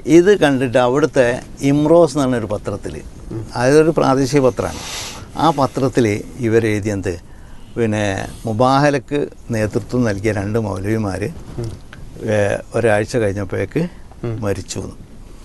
ഇത് കണ്ടിട്ട് അവിടുത്തെ ഇമ്രോസ് എന്ന് പറഞ്ഞൊരു പത്രത്തിൽ അതൊരു പ്രാദേശിക പത്രമാണ് ആ പത്രത്തിൽ ഇവരെഴുതിയത് പിന്നെ മുബാഹലക്ക് നേതൃത്വം നൽകിയ രണ്ട് മൗലവിമാർ ഒരാഴ്ച കഴിഞ്ഞപ്പോഴേക്ക് മരിച്ചു എന്ന്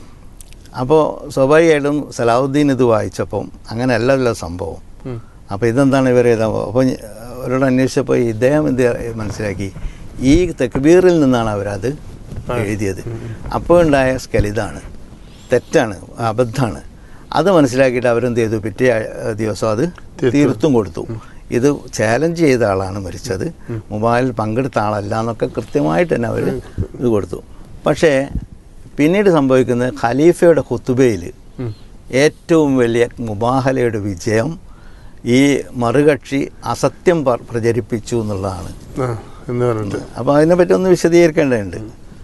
അപ്പോൾ സ്വാഭാവികമായിട്ടും സലാഹുദ്ദീൻ ഇത് വായിച്ചപ്പം അങ്ങനെയല്ലല്ലോ സംഭവം അപ്പോൾ ഇതെന്താണ് ഇവർ എഴുതാൻ അപ്പോൾ അവരോട് അന്വേഷിച്ചപ്പോൾ ഇദ്ദേഹം എന്ത് മനസ്സിലാക്കി ഈ തെക്ബീറിൽ നിന്നാണ് അവരത് എഴുതിയത് അപ്പോൾ ഉണ്ടായ സ്കലിതാണ് തെറ്റാണ് അബദ്ധമാണ് അത് മനസ്സിലാക്കിയിട്ട് അവരെന്ത് ചെയ്തു പിറ്റേ ആ- ദിവസം അത് തീർത്തും കൊടുത്തു ഇത് ചാലഞ്ച് ചെയ്ത ആളാണ് മരിച്ചത് മൊബൈലിൽ പങ്കെടുത്ത ആളല്ല എന്നൊക്കെ കൃത്യമായിട്ട് തന്നെ അവർ ഇത് കൊടുത്തു പക്ഷേ പിന്നീട് സംഭവിക്കുന്നത് ഖലീഫയുടെ ഹുത്തുബയിൽ ഏറ്റവും വലിയ മുബാഹലയുടെ വിജയം ഈ മറുകക്ഷി അസത്യം പ- പ്രചരിപ്പിച്ചു എന്നുള്ളതാണ് ആ എന്ന് പറഞ്ഞിട്ട് അപ്പോൾ അതിനെപ്പറ്റി ഒന്ന് വിശദീകരിക്കേണ്ടതുണ്ട്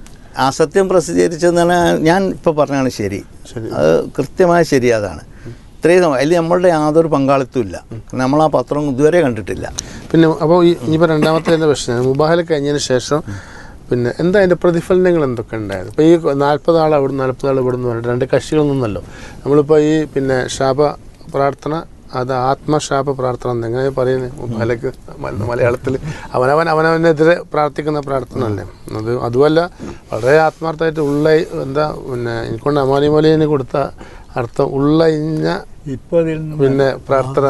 അസത്യം പ്രസിദ്ധീകരിച്ചെന്ന് പറഞ്ഞാൽ ഞാൻ ഇപ്പോൾ പറഞ്ഞാണ് ശരി ശരി. അത് കൃത്യമായ ശരി അതാണ് ഇത്രയും സമയം അതിൽ നമ്മളുടെ യാതൊരു പങ്കാളിത്തവും ഇല്ല നമ്മൾ ആ പത്രം ഇതുവരെ കണ്ടിട്ടില്ല പിന്നെ അപ്പോൾ ഈ ഇനിയിപ്പോൾ രണ്ടാമത്തെ എൻ്റെ പ്രശ്നം മുബാഹല കഴിഞ്ഞതിന് ശേഷം പിന്നെ എന്താ അതിൻ്റെ പ്രതിഫലനങ്ങൾ എന്തൊക്കെ ഉണ്ടായത് ഇപ്പോൾ ഈ നാൽപ്പത് ആൾ അവിടെ നാൽപ്പത് ആൾ ഇവിടെ നിന്ന് പറഞ്ഞിട്ട് രണ്ട് കക്ഷികളൊന്നുമല്ലോ നമ്മളിപ്പോൾ ഈ പിന്നെ ശാപ പ്രാർത്ഥന അത് ആത്മശാപ പ്രാർത്ഥന എന്ന് എങ്ങനെ പറയുന്നത് മുബാലക്ക് മലയാളത്തിൽ അവനവൻ അവനവനെതിരെ പ്രാർത്ഥിക്കുന്ന പ്രാർത്ഥന അല്ലേ അത് അതുമല്ല വളരെ ആത്മാർത്ഥമായിട്ട് ഉള്ള എന്താ പിന്നെ എനിക്കൊണ്ട് അമാനി മൊലീന് കൊടുത്ത അർത്ഥം ഉള്ളയിഞ്ഞ ഇപ്പൊ അതിൽ നിന്ന് പിന്നെ പ്രാർത്ഥന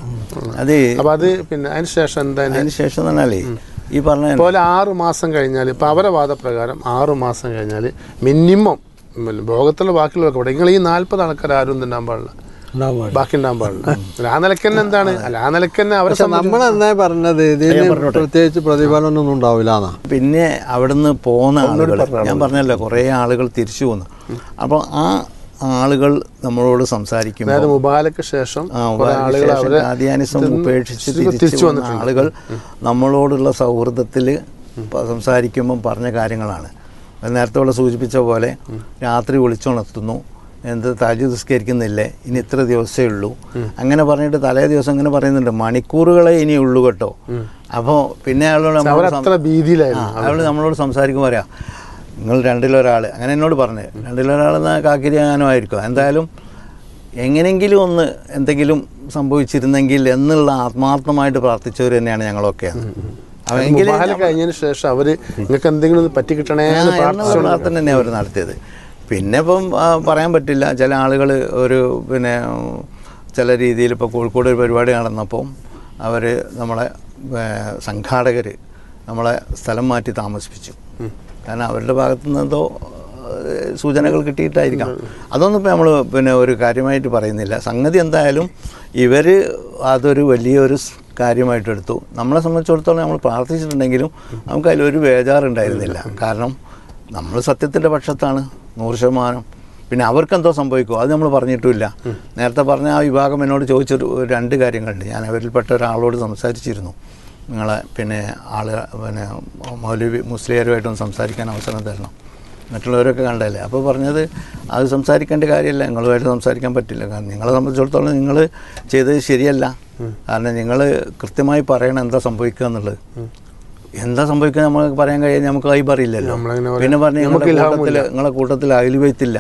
അത് അപ്പൊ അത് പിന്നെ അതിന് ശേഷം എന്താ അതിന്റെ അതിന് ശേഷം എന്ന് പറഞ്ഞാലേ ഈ പറഞ്ഞ പോലെ ആറ് മാസം കഴിഞ്ഞാൽ ഇപ്പൊ അവരെ വാദപ്രകാരം ആറ് മാസം കഴിഞ്ഞാൽ മിനിമം ലോകത്തുള്ള ബാക്കിയുള്ളവർക്ക് ഇവിടെ നിങ്ങൾ ഈ നാല്പത് ആൾക്കാർ ആരും തിന്നാൻ പാടില്ല ഉണ്ടാവാൻ പാടില്ല. ബാക്കി ഉണ്ടാൻ പാടില്ല അല്ല ആ നിലക്ക് തന്നെ എന്താണ് അല്ല ആ നിലക്ക് തന്നെ അവരെ പക്ഷെ നമ്മൾ എന്നാ പറഞ്ഞത് ഇതിന് പ്രത്യേകിച്ച് പ്രതിഫലമൊന്നും ഉണ്ടാവില്ല എന്നാ പിന്നെ അവിടുന്ന് പോകുന്ന ആളുകൾ ഞാൻ പറഞ്ഞല്ലോ കുറേ ആളുകൾ തിരിച്ചു പോന്നു അപ്പോൾ ആ ആളുകൾ നമ്മളോട് സംസാരിക്കുമ്പോൾ അതായത് മുബാലക്ക് ശേഷം ആ, കുറെ ഉപകാരത്തിന് ആളുകൾ ശേഷം അവരെ കാദ്യാനിസം തിന്ന് ഉപേക്ഷിച്ച് തിരിച്ചു തിരിച്ചു വന്ന വന്നിട്ടുണ്ട്. ആളുകൾ നമ്മളോടുള്ള സൗഹൃദത്തിൽ സംസാരിക്കുമ്പം പറഞ്ഞ കാര്യങ്ങളാണ് അത് നേരത്തെ ഇവിടെ സൂചിപ്പിച്ച പോലെ രാത്രി വിളിച്ചുണർത്തുന്നു എന്ത് താജ് നിസ്കരിക്കുന്നില്ലേ ഇനി ഇത്ര ദിവസമേ ഉള്ളൂ അങ്ങനെ പറഞ്ഞിട്ട് തലേ ദിവസം ഇങ്ങനെ പറയുന്നുണ്ട് മണിക്കൂറുകളെ ഇനി ഉള്ളൂ കേട്ടോ അപ്പോൾ പിന്നെ അയാളോട് നമ്മളോട് സം- അവരത്ര ഭീതിയിലായിരുന്നു അയാൾ നമ്മളോട് സംസാരിക്കുമ്പോൾ പറയാം നിങ്ങൾ രണ്ടിലൊരാൾ അങ്ങനെ എന്നോട് പറഞ്ഞു രണ്ടിലൊരാളെന്ന കാക്കിരിയാനോ ആയിരിക്കും എന്തായാലും എങ്ങനെങ്കിലും ഒന്ന് എന്തെങ്കിലും സംഭവിച്ചിരുന്നെങ്കിൽ എന്നുള്ള ആത്മാർത്ഥമായിട്ട് പ്രാർത്ഥിച്ചവർ തന്നെയാണ് ഞങ്ങളൊക്കെ അപ്പോൾ എങ്കിലും മുബാല കഴിഞ്ഞതിന് ശേഷം അവര് നിങ്ങൾക്ക് എന്തെങ്കിലും ഒന്ന് പറ്റി കിട്ടണേ എന്ന് എന്നുള്ള പ്രാർത്ഥിച്ചു പ്രാർത്ഥന തന്നെ അവർ നടത്തിയത് പിന്നെ ഇപ്പം ആ, പറയാൻ പറ്റില്ല ചില ആളുകൾ ഒരു പിന്നെ ഉം, ചില രീതിയിൽ ഇപ്പോൾ കോഴിക്കോട് ഒരു പരിപാടി നടന്നപ്പം അവർ നമ്മളെ സംഘാടകർ നമ്മളെ സ്ഥലം മാറ്റി താമസിപ്പിച്ചു കാരണം അവരുടെ ഭാഗത്തു നിന്നെന്തോ ഏഹ്, സൂചനകൾ കിട്ടിയിട്ടായിരിക്കാം അതൊന്നും ഇപ്പോൾ നമ്മൾ പിന്നെ ഒരു കാര്യമായിട്ട് പറയുന്നില്ല സംഗതി എന്തായാലും ഇവർ അതൊരു വലിയൊരു സ് കാര്യമായിട്ട് എടുത്തു നമ്മളെ സംബന്ധിച്ചിടത്തോളം നമ്മൾ പ്രാർത്ഥിച്ചിട്ടുണ്ടെങ്കിലും നമുക്ക് അതിലൊരു ബേജാറുണ്ടായിരുന്നില്ല കാരണം നമ്മൾ സത്യത്തിൻ്റെ പക്ഷത്താണ് നൂറ് ശതമാനം പിന്നെ അവർക്കെന്തോ സംഭവിക്കുമോ അത് നമ്മൾ പറഞ്ഞിട്ടുമില്ല നേരത്തെ പറഞ്ഞ ആ വിഭാഗം എന്നോട് ചോദിച്ചൊരു ഒരു രണ്ട് കാര്യങ്ങളുണ്ട് ഞാൻ അവരിൽപ്പെട്ട ഒരാളോട് സംസാരിച്ചിരുന്നു നിങ്ങളെ പിന്നെ ആൾ പിന്നെ മൗലവി മുസ്ലിയരുമായിട്ടൊന്ന് സംസാരിക്കാൻ അവസരം തരണം മറ്റുള്ളവരൊക്കെ കണ്ടല്ലേ അപ്പോൾ പറഞ്ഞത് അത് സംസാരിക്കേണ്ട കാര്യമല്ല നിങ്ങളുമായിട്ട് സംസാരിക്കാൻ പറ്റില്ല കാരണം നിങ്ങളെ സംബന്ധിച്ചിടത്തോളം നിങ്ങൾ ചെയ്തത് ശരിയല്ല കാരണം നിങ്ങൾ കൃത്യമായി പറയണം എന്താ സംഭവിക്കുക എന്നുള്ളത് എന്താ സംഭവിക്കുക നമുക്ക് പറയാൻ കഴിയാൻ നമുക്ക് കൈ പറയില്ലല്ലോ നമ്മളെങ്ങനെ പറയാം? പിന്നെ പറഞ്ഞ നമുക്ക് നിങ്ങളുടെ ഇൽഹാമില്ല. കൂട്ടത്തിൽ നിങ്ങളെ കൂട്ടത്തിൽ അയലുവെയ്ത്തില്ല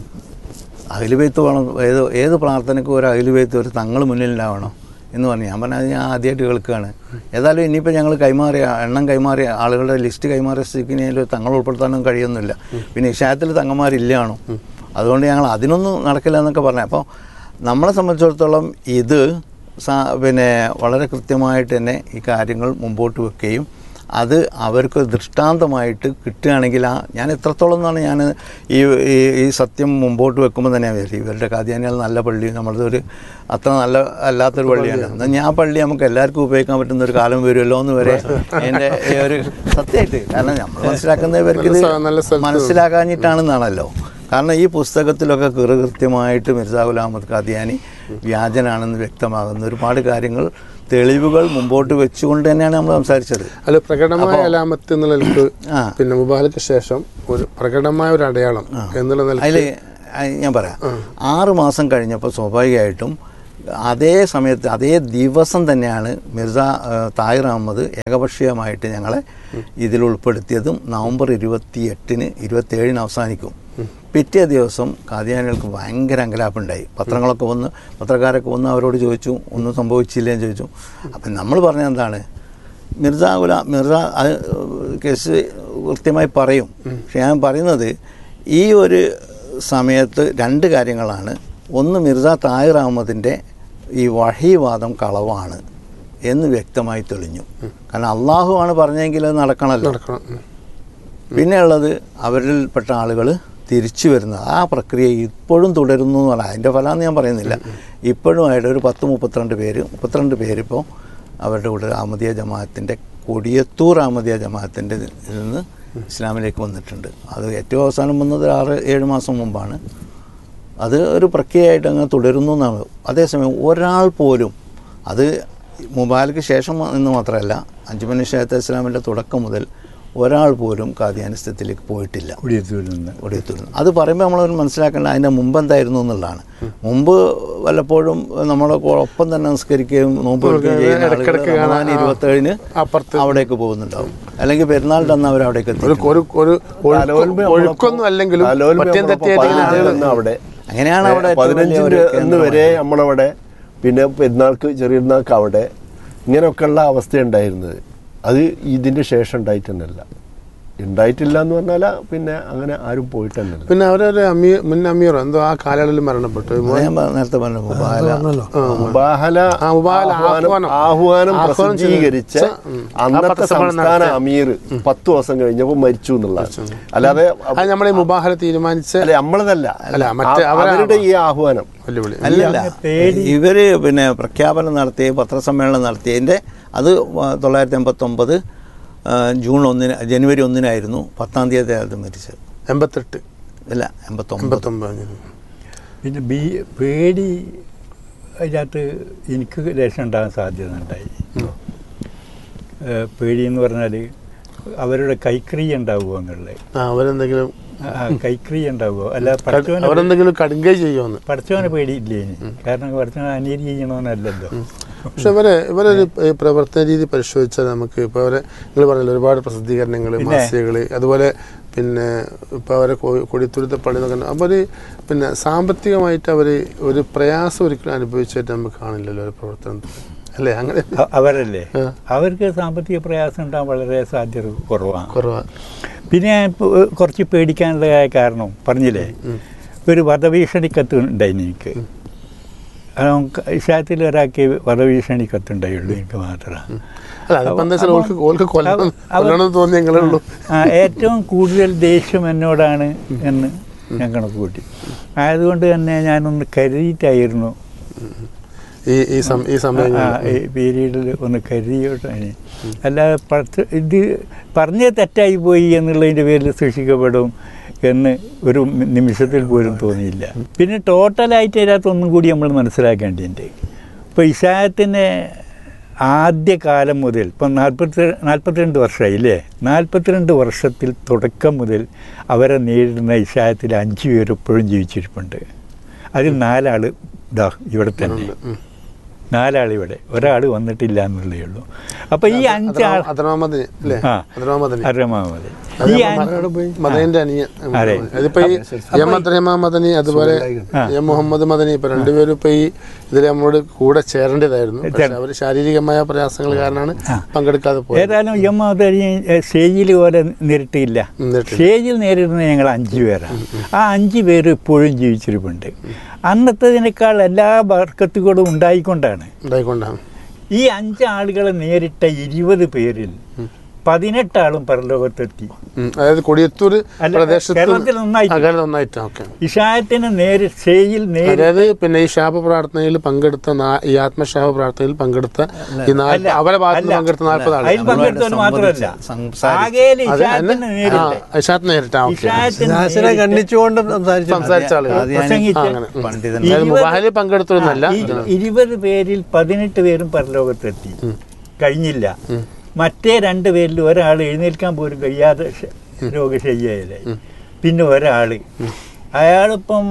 അയലുവെയ്ത്ത് വേണം ഏത് ഏത് പ്രാർത്ഥനയ്ക്കും ഒരു അയലുവെയ്ത്ത് ഒരു തങ്ങൾ മുന്നിലുണ്ടാവണം എന്ന് പറഞ്ഞു ഞാൻ പറഞ്ഞത് ഞാൻ ആദ്യമായിട്ട് കേൾക്കുകയാണ് ഏതായാലും ഇനിയിപ്പോൾ ഞങ്ങൾ കൈമാറിയ എണ്ണം കൈമാറിയ ആളുകളുടെ ലിസ്റ്റ് കൈമാറിയ സ്ഥിതിക്ക് ഇനി തങ്ങൾ ഉൾപ്പെടുത്താനൊന്നും കഴിയുന്നില്ല പിന്നെ ഇഷായത്തിൽ തങ്ങന്മാരില്ലാണോ അതുകൊണ്ട് ഞങ്ങൾ അതിനൊന്നും നടക്കില്ല എന്നൊക്കെ പറഞ്ഞു അപ്പോൾ നമ്മളെ സംബന്ധിച്ചിടത്തോളം ഇത് സാ- പിന്നെ വളരെ കൃത്യമായിട്ട് തന്നെ ഈ കാര്യങ്ങൾ മുമ്പോട്ട് വെക്കുകയും അത് അവർക്ക് ദൃഷ്ടാന്തമായിട്ട് കിട്ടുകയാണെങ്കിൽ ആ ഞാൻ എത്രത്തോളം എന്നാണ് ഞാൻ ഈ ഈ- ഈ സത്യം മുമ്പോട്ട് വെക്കുമ്പോൾ തന്നെ വിചാരിച്ചു ഇവരുടെ കാദ്യാനികൾ നല്ല പള്ളി നമ്മളത് ഒരു അത്ര നല്ല അല്ലാത്തൊരു പള്ളിയാണ് എന്നാൽ ഞാൻ പള്ളി നമുക്ക് എല്ലാവർക്കും ഉപയോഗിക്കാൻ പറ്റുന്ന ഒരു കാലം വരുമല്ലോ എന്ന് വരെ എൻ്റെ ഈ ഒരു സത്യമായിട്ട് കാരണം നമ്മൾ മനസ്സിലാക്കുന്ന ഇവർക്ക് ഇത് നല്ല സ- നല്ല സ്ഥലത്ത് മനസ്സിലാക്കാഞ്ഞിട്ടാണെന്നാണല്ലോ കാരണം ഈ പുസ്തകത്തിലൊക്കെ കൃത്യമായിട്ട് മിർസ ഗുലാം അഹമ്മദ് ഖാദിയാനി വ്യാജനാണെന്ന് വ്യക്തമാകുന്ന ഒരുപാട് കാര്യങ്ങൾ തെളിവുകൾ മുമ്പോട്ട് വെച്ചുകൊണ്ട് തന്നെയാണ് നമ്മൾ സംസാരിച്ചത് അല്ല പ്രകടമായ അലാമത്ത് എന്നുള്ള നിലക്ക് ആ. പിന്നെ മുബാലക്ക് ശേഷം ഒരു പ്രകടമായ ഒരു അടയാളം എന്നുള്ള നിലക്ക് അതിൽ ഞാൻ പറയാം ആറ് മാസം കഴിഞ്ഞപ്പോൾ സ്വാഭാവികമായിട്ടും അതേ സമയത്ത് അതേ ദിവസം തന്നെയാണ് മിർസ ആ, താഹിർ അഹമ്മദ് ഏകപക്ഷീയമായിട്ട് ഞങ്ങളെ ഇതിൽ ഉൾപ്പെടുത്തിയതും നവംബർ ഇരുപത്തി എട്ടിന് ഇരുപത്തി ഏഴിന് അവസാനിക്കും പിറ്റേ ദിവസം കാദിയാനികൾക്ക് ഭയങ്കര അങ്കലാപ്പുണ്ടായി പത്രങ്ങളൊക്കെ വന്ന് പത്രക്കാരൊക്കെ വന്ന് അവരോട് ചോദിച്ചു ഒന്നും സംഭവിച്ചില്ലേന്ന് ചോദിച്ചു അപ്പം നമ്മൾ പറഞ്ഞ എന്താണ് മിർസ ഗുല മിർസ അത് കേസ് കൃത്യമായി പറയും പക്ഷെ ഞാൻ പറയുന്നത് ഈ ഒരു സമയത്ത് രണ്ട് കാര്യങ്ങളാണ് ഒന്ന് മിർസ താഹിർ അഹമ്മദിൻ്റെ ഈ വഹീവാദം കളവാണ് എന്ന് വ്യക്തമായി തെളിഞ്ഞു കാരണം അള്ളാഹു ആണ് പറഞ്ഞെങ്കിൽ അത് നടക്കണമല്ലോ നടക്കണം ഉം. പിന്നെ ഉള്ളത് അവരിൽപ്പെട്ട ആളുകൾ തിരിച്ചു വരുന്നത് ആ പ്രക്രിയ ഇപ്പോഴും തുടരുന്നു എന്ന് പറഞ്ഞാൽ അതിൻ്റെ ഫലമെന്ന് ഞാൻ പറയുന്നില്ല ഇപ്പോഴും ആയിട്ട് ഒരു പത്ത് മുപ്പത്തിരണ്ട് പേര് മുപ്പത്തിരണ്ട് പേരിപ്പോൾ അവരുടെ കൂടെ അഹമ്മദിയ ജമാഅത്തിൻ്റെ കൊടിയത്തൂർ അഹമ്മദിയ ജമാഅത്തിൻ്റെ നിന്ന് ഇസ്ലാമിലേക്ക് വന്നിട്ടുണ്ട് അത് ഏറ്റവും അവസാനം വന്നത് ആറ് ഏഴ് മാസം മുമ്പാണ് അത് ഒരു പ്രക്രിയയായിട്ട് അങ്ങ് തുടരുന്നു എന്നാണ് അതേസമയം ഒരാൾ പോലും അത് മുബാലിക്ക് ശേഷം എന്ന് മാത്രമല്ല അഞ്ചുമണി ഷേത്ത് ഇസ്ലാമിൻ്റെ തുടക്കം മുതൽ ഒരാൾ പോലും കാദ്യാനിസ്ത്യത്തിലേക്ക് പോയിട്ടില്ല കുടിയത്തൂരിൽ നിന്ന് ഒടിയത്തൂരിൽ അത് പറയുമ്പോൾ നമ്മൾ മനസ്സിലാക്കേണ്ട അതിൻ്റെ മുമ്പ് എന്തായിരുന്നു എന്നുള്ളതാണ് മുമ്പ് വല്ലപ്പോഴും നമ്മുടെ ഒപ്പം തന്നെ നിസ്കരിക്കുകയും നോമ്പ് എടുക്കുകയും ചെയ്യുന്ന ആളുകൾ ഇടയ്ക്കിടയ്ക്ക് കാണാം. റമദാൻ ഇരുപത്തേഴിന് അപ്പുറത്ത് അവിടേക്ക് പോകുന്നുണ്ടാവും അല്ലെങ്കിൽ പെരുന്നാളിൻ്റെ അന്ന് അവർ അവിടേക്ക് ഒരു എത്തി ഒരു ഒരു ഒഴുക്ക് ഒഴുക്കൊന്നും അല്ലെങ്കിലും പറ്റിയം തെറ്റിയായിരിക്കും ആളുകൾ അവിടെ അങ്ങനെയാണ് അവിടെ ഏറ്റവും വലിയ പതിനഞ്ചിന് ഒരു എന്ന് വരെ നമ്മളവിടെ പിന്നെ പെരുന്നാൾക്ക് ചെറിയ പെരുന്നാൾക്ക് അവിടെ ഇങ്ങനെയൊക്കെയുള്ള അവസ്ഥ ഉണ്ടായിരുന്നത് അത് ഇതിന്റെ ശേഷം ഉണ്ടായിട്ട് തന്നെയല്ല ഉണ്ടായിട്ടില്ല എന്ന് പറഞ്ഞാൽ പിന്നെ അങ്ങനെ ആരും പോയിട്ട് തന്നെയല്ല പിന്നെ അവരൊരു അമീർ മുൻ അമീറോ എന്തോ ആ കാലയളവിൽ മരണപ്പെട്ടു അത് ഞാൻ പ- നേരത്തെ പറഞ്ഞു മുബാല പറഞ്ഞല്ലോ മുബാഹല ആ, മുബാഹല ആഹ്വാനം ആഹ്വാനം. ആഹ്വാനം ആഹ്വാനം പ്രസിദ്ധീകരിച്ച ചെയ്ത- ഉം. ആ അന്നത്തെ പത്രസമ്മേളനം സംസ്ഥാന നടത്തിയ- അമീർ പത്ത് ദിവസം കഴിഞ്ഞപ്പോൾ മരിച്ചു എന്നുള്ളതാണ് അല്ലാതെ അത് നമ്മൾ ഈ മുബാഹല തീരുമാനിച്ച അല്ല നമ്മളതല്ല അല്ല, മറ്റേ ആ- അവരാ- അവരുടെ ഈ ആഹ്വാനം വെല്ലുവിളി അല്ലല്ല ഇവര് പിന്നെ പ്രഖ്യാപനം നടത്തി പത്രസമ്മേളനം നടത്തിയതിൻ്റെ അത് വ- തൊള്ളായിരത്തി എൺപത്തൊമ്പത് ആ, ജൂൺ ഒന്നിന് ജനുവരി ഒന്നിനായിരുന്നു പത്താം തീയതി അത് മരിച്ചത് എൺപത്തെട്ട് ഇല്ല എൺപത്തൊമ്പത് എൺപത്തൊമ്പത് പിന്നെ ബി പേടി അതിനകത്ത് എനിക്ക് രക്ഷ ഉണ്ടാകാൻ സാധ്യത ഉണ്ടായി ഏഹ് പേടി എന്ന് പറഞ്ഞാൽ അവരുടെ കൈക്രിയ ഉണ്ടാവുമോ എന്നുള്ളത് ആ അവരെന്തെങ്കിലും ആ, കൈക്രിയ ഉണ്ടാവുമോ അല്ല പഠിച്ചവനെ അവരെന്തെങ്കിലും കടുങ്കൈ ചെയ്യുമെന്ന് പഠിച്ചവനെ പേടിയില്ലേ ഇനി കാരണം പഠിച്ചവനെ അനീതി ചെയ്യണമെന്നല്ലല്ലോ പക്ഷെ ഇവരെ ഇവരൊരു ഈ പ്രവർത്തന രീതി പരിശോധിച്ചാൽ നമുക്ക് ഇപ്പോൾ അവരെ നിങ്ങൾ പറഞ്ഞല്ലോ ഒരുപാട് പ്രസിദ്ധീകരണങ്ങൾ പിന്നെ? മാസികകൾ അതുപോലെ പിന്നെ ഇപ്പോൾ അവരെ കൊ- കൊടിത്തുരുത്ത പണി എന്നൊക്കെ അവർ പിന്നെ സാമ്പത്തികമായിട്ട് അവർ ഒരു പ്രയാസം ഒരിക്കലും അനുഭവിച്ചായിട്ട് നമുക്ക് കാണില്ലല്ലോ ഒരു പ്രവർത്തനത്തിൽ അല്ലേ അങ്ങനെ അ- അവരല്ലേ ആ. അവർക്ക് സാമ്പത്തിക പ്രയാസം ഉണ്ടാകാൻ വളരെ സാധ്യത കുറവാണ് കുറവാണ് പിന്നെ ഇപ്പൊ കുറച്ച് പേടിക്കാനുള്ള കാരണം പറഞ്ഞില്ലേ ഒരു വധഭീഷണി കത്ത് ഉണ്ടായിന് എനിക്ക് ഇഷാത്തിൽ ഒരാൾക്ക് വധഭീഷണി കത്തുണ്ടായുള്ളൂ എനിക്ക് മാത്രമാണ് അല്ല അതിപ്പോൾ എന്താ വെച്ചാൽ ഓൾക്ക് ഓൾക്ക് കൊല്ലണം അവ- അവ- കൊല്ലണമെന്ന് തോന്നി ഞങ്ങളേ ഉള്ളൂ ആ, ഏറ്റവും കൂടുതൽ ദേഷ്യം എന്നോടാണ് എന്ന് ഞാൻ കണക്ക് കൂട്ടി ആയതുകൊണ്ട് തന്നെ ഞാനൊന്ന് കരുതിയിട്ടായിരുന്നു ഈ ഈ സം- ഈ സമയം ആ, ഈ പീരീഡിൽ ഒന്ന് കരുതിയോട്ടാണ് അല്ലാതെ പഠിച്ച ഇത് പറഞ്ഞത് തെറ്റായി പോയി എന്നുള്ളതിൻ്റെ പേരിൽ ശിക്ഷിക്കപ്പെടും എന്ന് ഒരു നിമിഷത്തിൽ പോലും തോന്നിയില്ല പിന്നെ ടോട്ടലായിട്ട് അതിനകത്ത് ഒന്നും കൂടി നമ്മൾ മനസ്സിലാക്കേണ്ടതുണ്ട് ഇപ്പോൾ ഇഷായത്തിൻ്റെ ആദ്യ കാലം മുതൽ ഇപ്പം നാൽപ്പത്തി നാൽപ്പത്തിരണ്ട് വർഷമായി അല്ലേ നാൽപ്പത്തിരണ്ട് വർഷത്തിൽ തുടക്കം മുതൽ അവരെ നേരിടുന്ന ഇഷായത്തിൽ അഞ്ച് പേര് ഇപ്പോഴും ജീവിച്ചിരിപ്പുണ്ട് അതിൽ നാലാൾ ഇതാ ഇവിടെ തന്നെ നാലാൾ ഇവിടെ ഒരാൾ വന്നിട്ടില്ല എന്നുള്ളതേ ഉള്ളൂ അപ്പോൾ ഈ അഞ്ചാൾ അദ്രമാമദിന് അല്ലേ ആ. അദ്രമാമദിന് അറമാമതി അത് ഈ ഞാൻ അഞ്ച് മദനിന്റെ അനിയൻ അതെ. അതിപ്പോ ഈ എം അബ്ദുറഹ്മാൻ മദനി അതുപോലെ ആ. എം മുഹമ്മദ് മദനി ഇപ്പൊ രണ്ടുപേരും ഇപ്പൊ ഈ ഇതിൽ നമ്മളോട് കൂടെ ചേരേണ്ടതായിരുന്നു പക്ഷെ ചേരണം. അവർ ശാരീരികമായ പ്രയാസങ്ങൾ കാരണമാണ് പങ്കെടുക്കാതെ പോയത് ഏതായാലും യമതരി സ്റ്റേജിൽ പോലെ നേരിട്ടില്ല നേരിട്ടില്ല. സ്റ്റേജിൽ നേരിടുന്ന ഞങ്ങൾ അഞ്ച് പേരാണ് ആ അഞ്ച് പേര് ഇപ്പോഴും ജീവിച്ചിരിപ്പുണ്ട് അന്നത്തതിനേക്കാൾ എല്ലാ ബർക്കത്തുകളും ഉണ്ടായിക്കൊണ്ടാണ് ഉണ്ടായിക്കൊണ്ടാണ് ഈ അഞ്ച് ആളുകളെ നേരിട്ട ഇരുപത് പേരിൽ പതിനെട്ടാളും പരലോകത്തെത്തി ഉം. അതായത് കൊടിയത്തൂർ അല്ല, പ്രദേശത്ത് കേരളത്തിൽ ഒന്നായിട്ട്. അകലെ ഒന്നായിട്ടാ ഓക്കെ ഇഷായത്തിന് നേരി സ്റ്റേജിൽ നേരി അതായത് പിന്നെ ഈ ശാപ പ്രാർത്ഥനയിൽ പങ്കെടുത്ത നാ- ഈ ആത്മശാപ പ്രാർത്ഥനയിൽ പങ്കെടുത്ത ഈ നാല് അല്ല, അവരെ ഭാഗത്ത് നിന്ന് അല്ല. പങ്കെടുത്ത നാൽപ്പത് അതിൽ ആളുകൾ പങ്കെടുത്തവർ മാത്രമല്ല സംസാരിച്ച് ആകെയിൽ അത് ഇഷായത്തിന് തന്നെ നേരിട്ട് ഇഷാത്ത് നേരിട്ടാ ഓക്കെ ഇഷായത്തിന് നാസിനെ നേരിട്ട് ഖണ്ഡിച്ചുകൊണ്ട് സംസാരിച്ചു സംസാരിച്ച ആളുകൾ കാദിയാനി പ്രസംഗിച്ച് അങ്ങനെ. പണ്ഡിതൻ ഈ- അതായത് ഇരുപത് മുബാഹിലിൽ പങ്കെടുത്തതൊന്നല്ല ആ, ഈ ഇരുപത് പേരിൽ പതിനെട്ട് പേരും പരലോകത്തെത്തി കഴിഞ്ഞില്ല മറ്റേ രണ്ട് പേരിൽ ഒരാൾ എഴുന്നേൽക്കാൻ പോലും കഴിയാതെ ശ- രോഗശയ്യയിലായി പിന്നെ ഒരാള് അയാളിപ്പം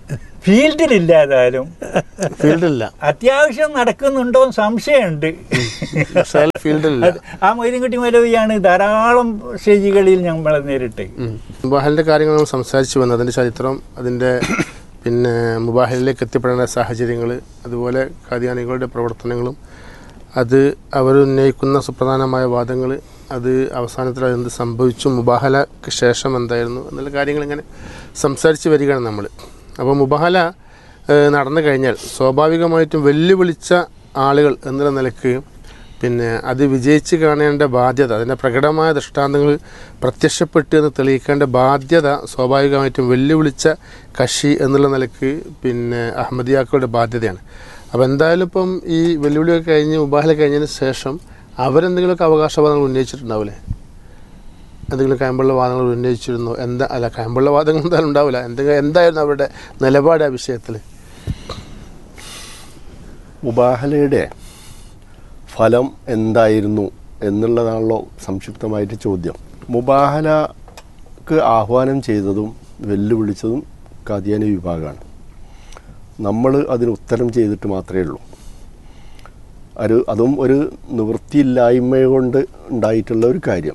ഫീൽഡിലില്ലാതായാലും ഫീൽഡില്ല അത്യാവശ്യം നടക്കുന്നുണ്ടോ എന്ന് സംശയമുണ്ട് ഫീൽഡിലല്ല അത് ആ മൊയ്തീൻകുട്ടി മൗലവിയാണ് ധാരാളം സ്റ്റേജുകളിൽ ഞങ്ങളെ നേരിട്ട് മുബാഹലിൻ്റെ കാര്യങ്ങൾ നമ്മൾ സംസാരിച്ചു വന്നു അതിൻ്റെ ചരിത്രം അതിൻ്റെ പിന്നെ മുബാഹലിലേക്ക് എത്തിപ്പെടേണ്ട സാഹചര്യങ്ങൾ അതുപോലെ ഖാദിയാനികളുടെ പ്രവർത്തനങ്ങളും അത് അവർ ഉന്നയിക്കുന്ന സുപ്രധാനമായ വാദങ്ങൾ അത് അവസാനത്തിൽ അതെന്ത് സംഭവിച്ചു മുബാഹലക്ക് ശേഷം എന്തായിരുന്നു എന്നുള്ള കാര്യങ്ങൾ ഇങ്ങനെ സംസാരിച്ച് വരികയാണ് നമ്മൾ അപ്പോൾ മുബാഹല ഏഹ്, നടന്നു കഴിഞ്ഞാൽ സ്വാഭാവികമായിട്ടും വെല്ലുവിളിച്ച ആളുകൾ എന്നുള്ള നിലക്ക് പിന്നെ അത് വിജയിച്ച് കാണേണ്ട ബാധ്യത അതിൻ്റെ പ്രകടമായ ദൃഷ്ടാന്തങ്ങൾ പ്രത്യക്ഷപ്പെട്ടു എന്ന് തെളിയിക്കേണ്ട ബാധ്യത സ്വാഭാവികമായിട്ടും വെല്ലുവിളിച്ച കക്ഷി എന്നുള്ള നിലക്ക് പിന്നെ അഹമ്മദിയാക്കളുടെ ബാധ്യതയാണ് അപ്പോൾ എന്തായാലും ഇപ്പം ഈ വെല്ലുവിളിയൊക്കെ കഴിഞ്ഞ് ഉപാഹല കഴിഞ്ഞതിന് ശേഷം അവരെന്തെങ്കിലുമൊക്കെ അവകാശവാദങ്ങൾ ഉന്നയിച്ചിട്ടുണ്ടാവില്ലേ എന്തെങ്കിലും കയമ്പുള്ള വാദങ്ങൾ ഉന്നയിച്ചിരുന്നോ എന്താ അല്ല കയമ്പുള്ള വാദങ്ങൾ എന്തായാലും ഉണ്ടാവില്ല എന്തെങ്കിലും എന്തായിരുന്നു അവരുടെ നിലപാട് ആ വിഷയത്തിൽ മുബാഹലയുടെ ഫലം എന്തായിരുന്നു എന്നുള്ളതാണല്ലോ സംക്ഷിപ്തമായിട്ട് ചോദ്യം മുബാഹലക്ക് ആഹ്വാനം ചെയ്തതും വെല്ലുവിളിച്ചതും കാദിയാനി വിഭാഗമാണ് നമ്മൾ അതിന് ഉത്തരം ചെയ്തിട്ട് മാത്രമേ ഉള്ളൂ ഒരു അതും ഒരു നിവൃത്തിയില്ലായ്മ കൊണ്ട് ഉണ്ടായിട്ടുള്ള ഒരു കാര്യം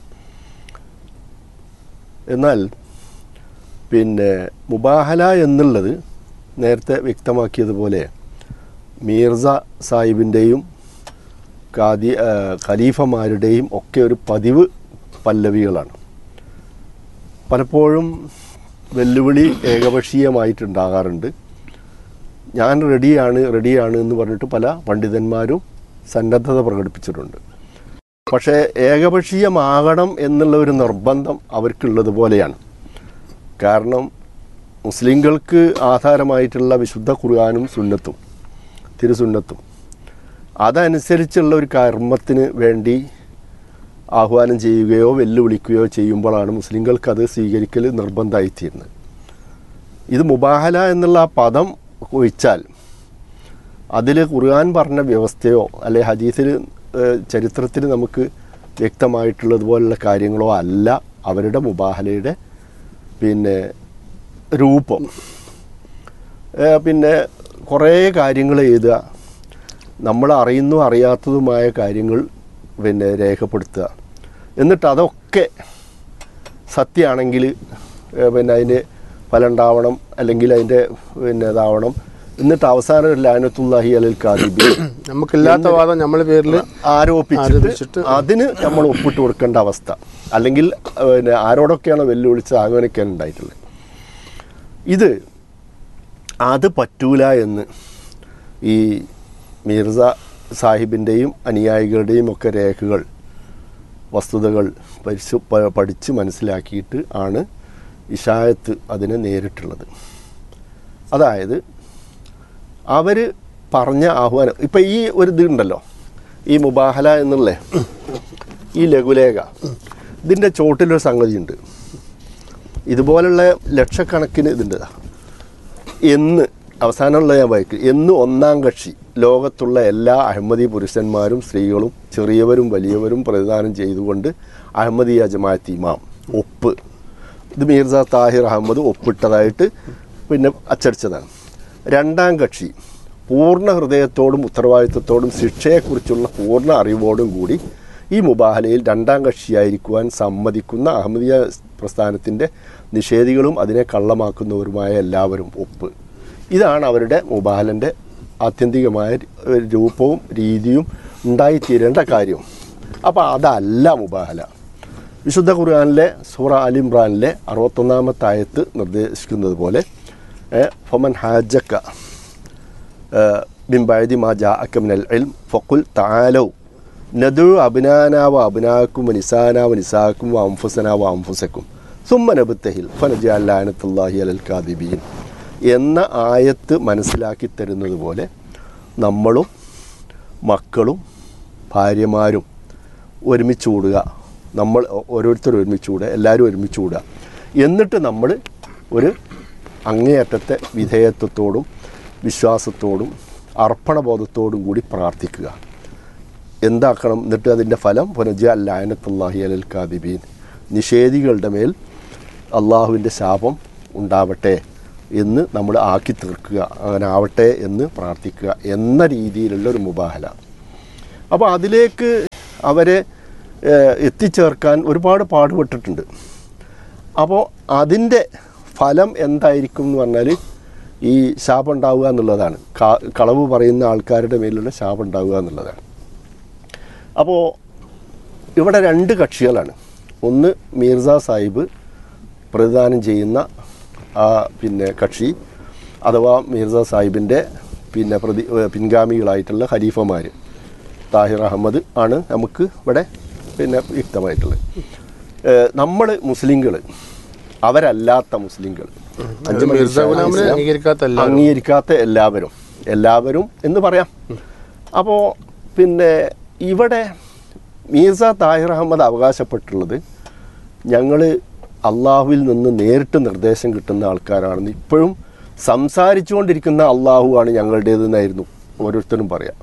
എന്നാൽ പിന്നെ മുബാഹല എന്നുള്ളത് നേരത്തെ വ്യക്തമാക്കിയതുപോലെ മീർസ സാഹിബിൻ്റെയും കാദി ആ, ഖലീഫമാരുടെയും ഒക്കെ ഒരു പതിവ് പല്ലവികളാണ് പലപ്പോഴും വെല്ലുവിളി ഏകപക്ഷീയമായിട്ടുണ്ടാകാറുണ്ട് ഞാൻ റെഡിയാണ് റെഡിയാണ് എന്ന് പറഞ്ഞിട്ട് പല പണ്ഡിതന്മാരും സന്നദ്ധത പ്രകടിപ്പിച്ചിട്ടുണ്ട് പക്ഷേ ഏകപക്ഷീയമാകണം എന്നുള്ള ഒരു നിർബന്ധം അവർക്കുള്ളത് പോലെയാണ് കാരണം മുസ്ലിങ്ങൾക്ക് ആധാരമായിട്ടുള്ള വിശുദ്ധ ഖുർആാനും സുന്നത്തും തിരുസുന്നത്തും അതനുസരിച്ചുള്ള ഒരു കർമ്മത്തിന് വേണ്ടി ആഹ്വാനം ചെയ്യുകയോ വെല്ലുവിളിക്കുകയോ ചെയ്യുമ്പോഴാണ് മുസ്ലിങ്ങൾക്ക് അത് സ്വീകരിക്കൽ നിർബന്ധമായിത്തീരുന്നത് ഇത് മുബാഹല എന്നുള്ള ആ പദം ഒഴിച്ചാൽ അതിൽ ഖുർആൻ പറഞ്ഞ വ്യവസ്ഥയോ അല്ലെ ഹദീസിൽ ചരിത്രത്തിൽ നമുക്ക് വ്യക്തമായിട്ടുള്ളതുപോലുള്ള കാര്യങ്ങളോ അല്ല അവരുടെ മുബാഹലയുടെ പിന്നെ രൂപം ഏ, പിന്നെ കുറേ കാര്യങ്ങൾ എഴുതുക നമ്മൾ അറിയുന്നതും അറിയാത്തതുമായ കാര്യങ്ങൾ പിന്നെ രേഖപ്പെടുത്തുക എന്നിട്ട് അതൊക്കെ സത്യമാണെങ്കിൽ പിന്നെ അതിന് ഫലം ഉണ്ടാവണം അല്ലെങ്കിൽ അതിൻ്റെ പിന്നെ ഇതാവണം എന്നിട്ട് അവസാനം ഒരു ലാനത്തുല്ലാഹി അലൽ കാദിബി നമുക്കില്ലാത്ത വാദം നമ്മളെ പേരിൽ ആരോപിച്ചിട്ട് ആരോപിച്ചിട്ട് അതിന് നമ്മൾ ഒപ്പിട്ട് കൊടുക്കേണ്ട അവസ്ഥ അല്ലെങ്കിൽ പിന്നെ ആരോടൊക്കെയാണ് വെല്ലുവിളിച്ചത് അങ്ങനെയൊക്കെയാണ് ഉണ്ടായിട്ടുള്ളത് ഇത് അത് പറ്റൂല എന്ന് ഈ മിർസ സാഹിബിൻ്റെയും അനുയായികളുടെയും ഒക്കെ രേഖകൾ വസ്തുതകൾ പരിശു പ- പഠിച്ച് മനസ്സിലാക്കിയിട്ട് ആണ് ഇഷായത്ത് അതിനെ നേരിട്ടുള്ളത് അതായത് അവർ പറഞ്ഞ ആഹ്വാനം ഇപ്പം ഈ ഒരു ഇതുണ്ടല്ലോ ഈ മുബാഹല എന്നുള്ള ഈ ലഘുലേഖ ഇതിൻ്റെ ചോട്ടിലൊരു സംഗതിയുണ്ട് ഇതുപോലുള്ള ലക്ഷക്കണക്കിന് ഇതുണ്ട് എന്ന് അവസാനമുള്ള ഞാൻ വായിക്കും എന്ന് ഒന്നാം കക്ഷി ലോകത്തുള്ള എല്ലാ അഹമ്മദി പുരുഷന്മാരും സ്ത്രീകളും ചെറിയവരും വലിയവരും പ്രതിദാനം ചെയ്തുകൊണ്ട് അഹമ്മദിയ ജമാഅത്ത് ഇമാം ഒപ്പ് ഇത് മീർസ താഹിർ അഹമ്മദ് ഒപ്പിട്ടതായിട്ട് പിന്നെ അച്ചടിച്ചതാണ് രണ്ടാം കക്ഷി പൂർണ്ണ ഹൃദയത്തോടും ഉത്തരവാദിത്വത്തോടും ശിക്ഷയെക്കുറിച്ചുള്ള പൂർണ്ണ അറിവോടും കൂടി ഈ മുബാഹലയിൽ രണ്ടാം കക്ഷിയായിരിക്കുവാൻ സമ്മതിക്കുന്ന അഹമ്മദിയ പ്രസ്ഥാനത്തിൻ്റെ നിഷേധികളും അതിനെ കള്ളമാക്കുന്നവരുമായ എല്ലാവരും ഒപ്പ് ഇതാണ് അവരുടെ മുബാഹലൻ്റെ ആത്യന്തികമായ ഒരു രൂപവും രീതിയും ഉണ്ടായിത്തീരേണ്ട കാര്യം അപ്പോൾ അതല്ല മുബാഹല വിശുദ്ധ ഖുർആാനിലെ സൂറ അലി ഇമ്രാനിലെ അറുപത്തൊന്നാമത്തെ ആയത്ത് നിർദ്ദേശിക്കുന്നത് പോലെ ഏ, ഫമൻ ഹാജക്ക ബിംബായതി മാ ജാ അക്കമിനൽ ഇൽം ഫക്കുൽ താലൗ നദു അബിനാന വ അബിനാക്കും വ നിസാന വ നിസാക്കും വ അംഫുസന വ അംഫുസക്കും സുമ്മ നബുത്തഹിൽ ഫനജാലാനത്തുല്ലാഹി അലൽ കാദിബീൻ എന്ന ആയത്ത് മനസ്സിലാക്കി തരുന്നത് പോലെ നമ്മളും മക്കളും ഭാര്യമാരും ഒരുമിച്ച് കൂടുക നമ്മൾ ഓരോരുത്തർ ഒരുമിച്ച് കൂടുക എല്ലാവരും ഒരുമിച്ച് കൂടുക എന്നിട്ട് നമ്മൾ ഒരു അങ്ങേയറ്റത്തെ വിധേയത്വത്തോടും വിശ്വാസത്തോടും അർപ്പണബോധത്തോടും കൂടി പ്രാർത്ഥിക്കുക എന്താക്കണം എന്നിട്ട് അതിൻ്റെ ഫലം പുനജ അല്ലായനത്തുല്ലാഹി അലൽ കാദിബീൻ നിഷേധികളുടെ മേൽ അള്ളാഹുവിൻ്റെ ശാപം ഉണ്ടാവട്ടെ എന്ന് നമ്മൾ ആക്കി തീർക്കുക അങ്ങനെ ആവട്ടെ എന്ന് പ്രാർത്ഥിക്കുക എന്ന രീതിയിലുള്ള ഒരു മുബാഹല അപ്പോൾ അതിലേക്ക് അവരെ ഏഹ്, എത്തിച്ചേർക്കാൻ ഒരുപാട് പാടുപെട്ടിട്ടുണ്ട് അപ്പോൾ അതിൻ്റെ ഫലം എന്തായിരിക്കും എന്ന് പറഞ്ഞാൽ ഈ ശാപം ഉണ്ടാവുക എന്നുള്ളതാണ് ക- കളവ് പറയുന്ന ആൾക്കാരുടെ മേലുള്ള ശാപം ഉണ്ടാവുക എന്നുള്ളതാണ് അപ്പോൾ ഇവിടെ രണ്ട് കക്ഷികളാണ് ഒന്ന് മീർസ സാഹിബ് പ്രതിദാനം ചെയ്യുന്ന ആ പിന്നെ കക്ഷി അഥവാ മീർസ സാഹിബിൻ്റെ പിന്നെ പ്രതി ഏഹ് പിൻഗാമികളായിട്ടുള്ള ഖലീഫമാർ താഹിർ അഹമ്മദ് ആണ് നമുക്ക് ഇവിടെ പിന്നെ വ്യക്തമായിട്ടുള്ളത് നമ്മൾ മുസ്ലിങ്ങൾ അവരല്ലാത്ത മുസ്ലിങ്ങൾ അഞ്ച് മിർസ മനുഷ്യരാണ് ഗുലാമിനെ ഇസ്ലാം അംഗീകരിക്കാത്ത എല്ലാവരും. അംഗീകരിക്കാത്ത എല്ലാവരും എല്ലാവരും എന്ന് പറയാം അപ്പോൾ പിന്നെ ഇവിടെ മീർസ താഹിർ അഹമ്മദ് അവകാശപ്പെട്ടുള്ളത് ഞങ്ങൾ അള്ളാഹുവിൽ നിന്ന് നേരിട്ട് നിർദ്ദേശം കിട്ടുന്ന ആൾക്കാരാണെന്ന് ഇപ്പോഴും സംസാരിച്ചുകൊണ്ടിരിക്കുന്ന അള്ളാഹുവാണ് ഞങ്ങളുടേതെന്നായിരുന്നു ഓരോരുത്തരും പറയാം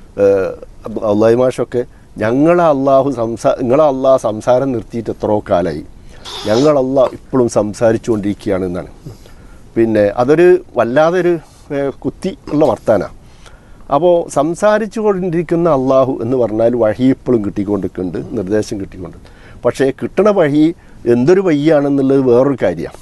അള്ളാഹി മാഷൊക്കെ ഞങ്ങളെ അള്ളാഹു സംസാ നിങ്ങളെ അള്ളാഹ് സംസാരം നിർത്തിയിട്ട് എത്രയോ കാലമായി ഞങ്ങൾ അള്ളാഹ് ഇപ്പോഴും സംസാരിച്ചുകൊണ്ടിരിക്കുകയാണ് എന്നാണ് പിന്നെ അതൊരു വല്ലാതൊരു ഏഹ്, കുത്തി ഉള്ള വർത്താനാണ് അപ്പോൾ സംസാരിച്ചു കൊണ്ടിരിക്കുന്ന അള്ളാഹു എന്ന് പറഞ്ഞാൽ വഴി ഇപ്പോഴും കിട്ടിക്കൊണ്ടിരിക്കുന്നുണ്ട് നിർദ്ദേശം കിട്ടിക്കൊണ്ട് പക്ഷേ കിട്ടണ വഴി എന്തൊരു വഴിയാണെന്നുള്ളത് വേറൊരു കാര്യമാണ്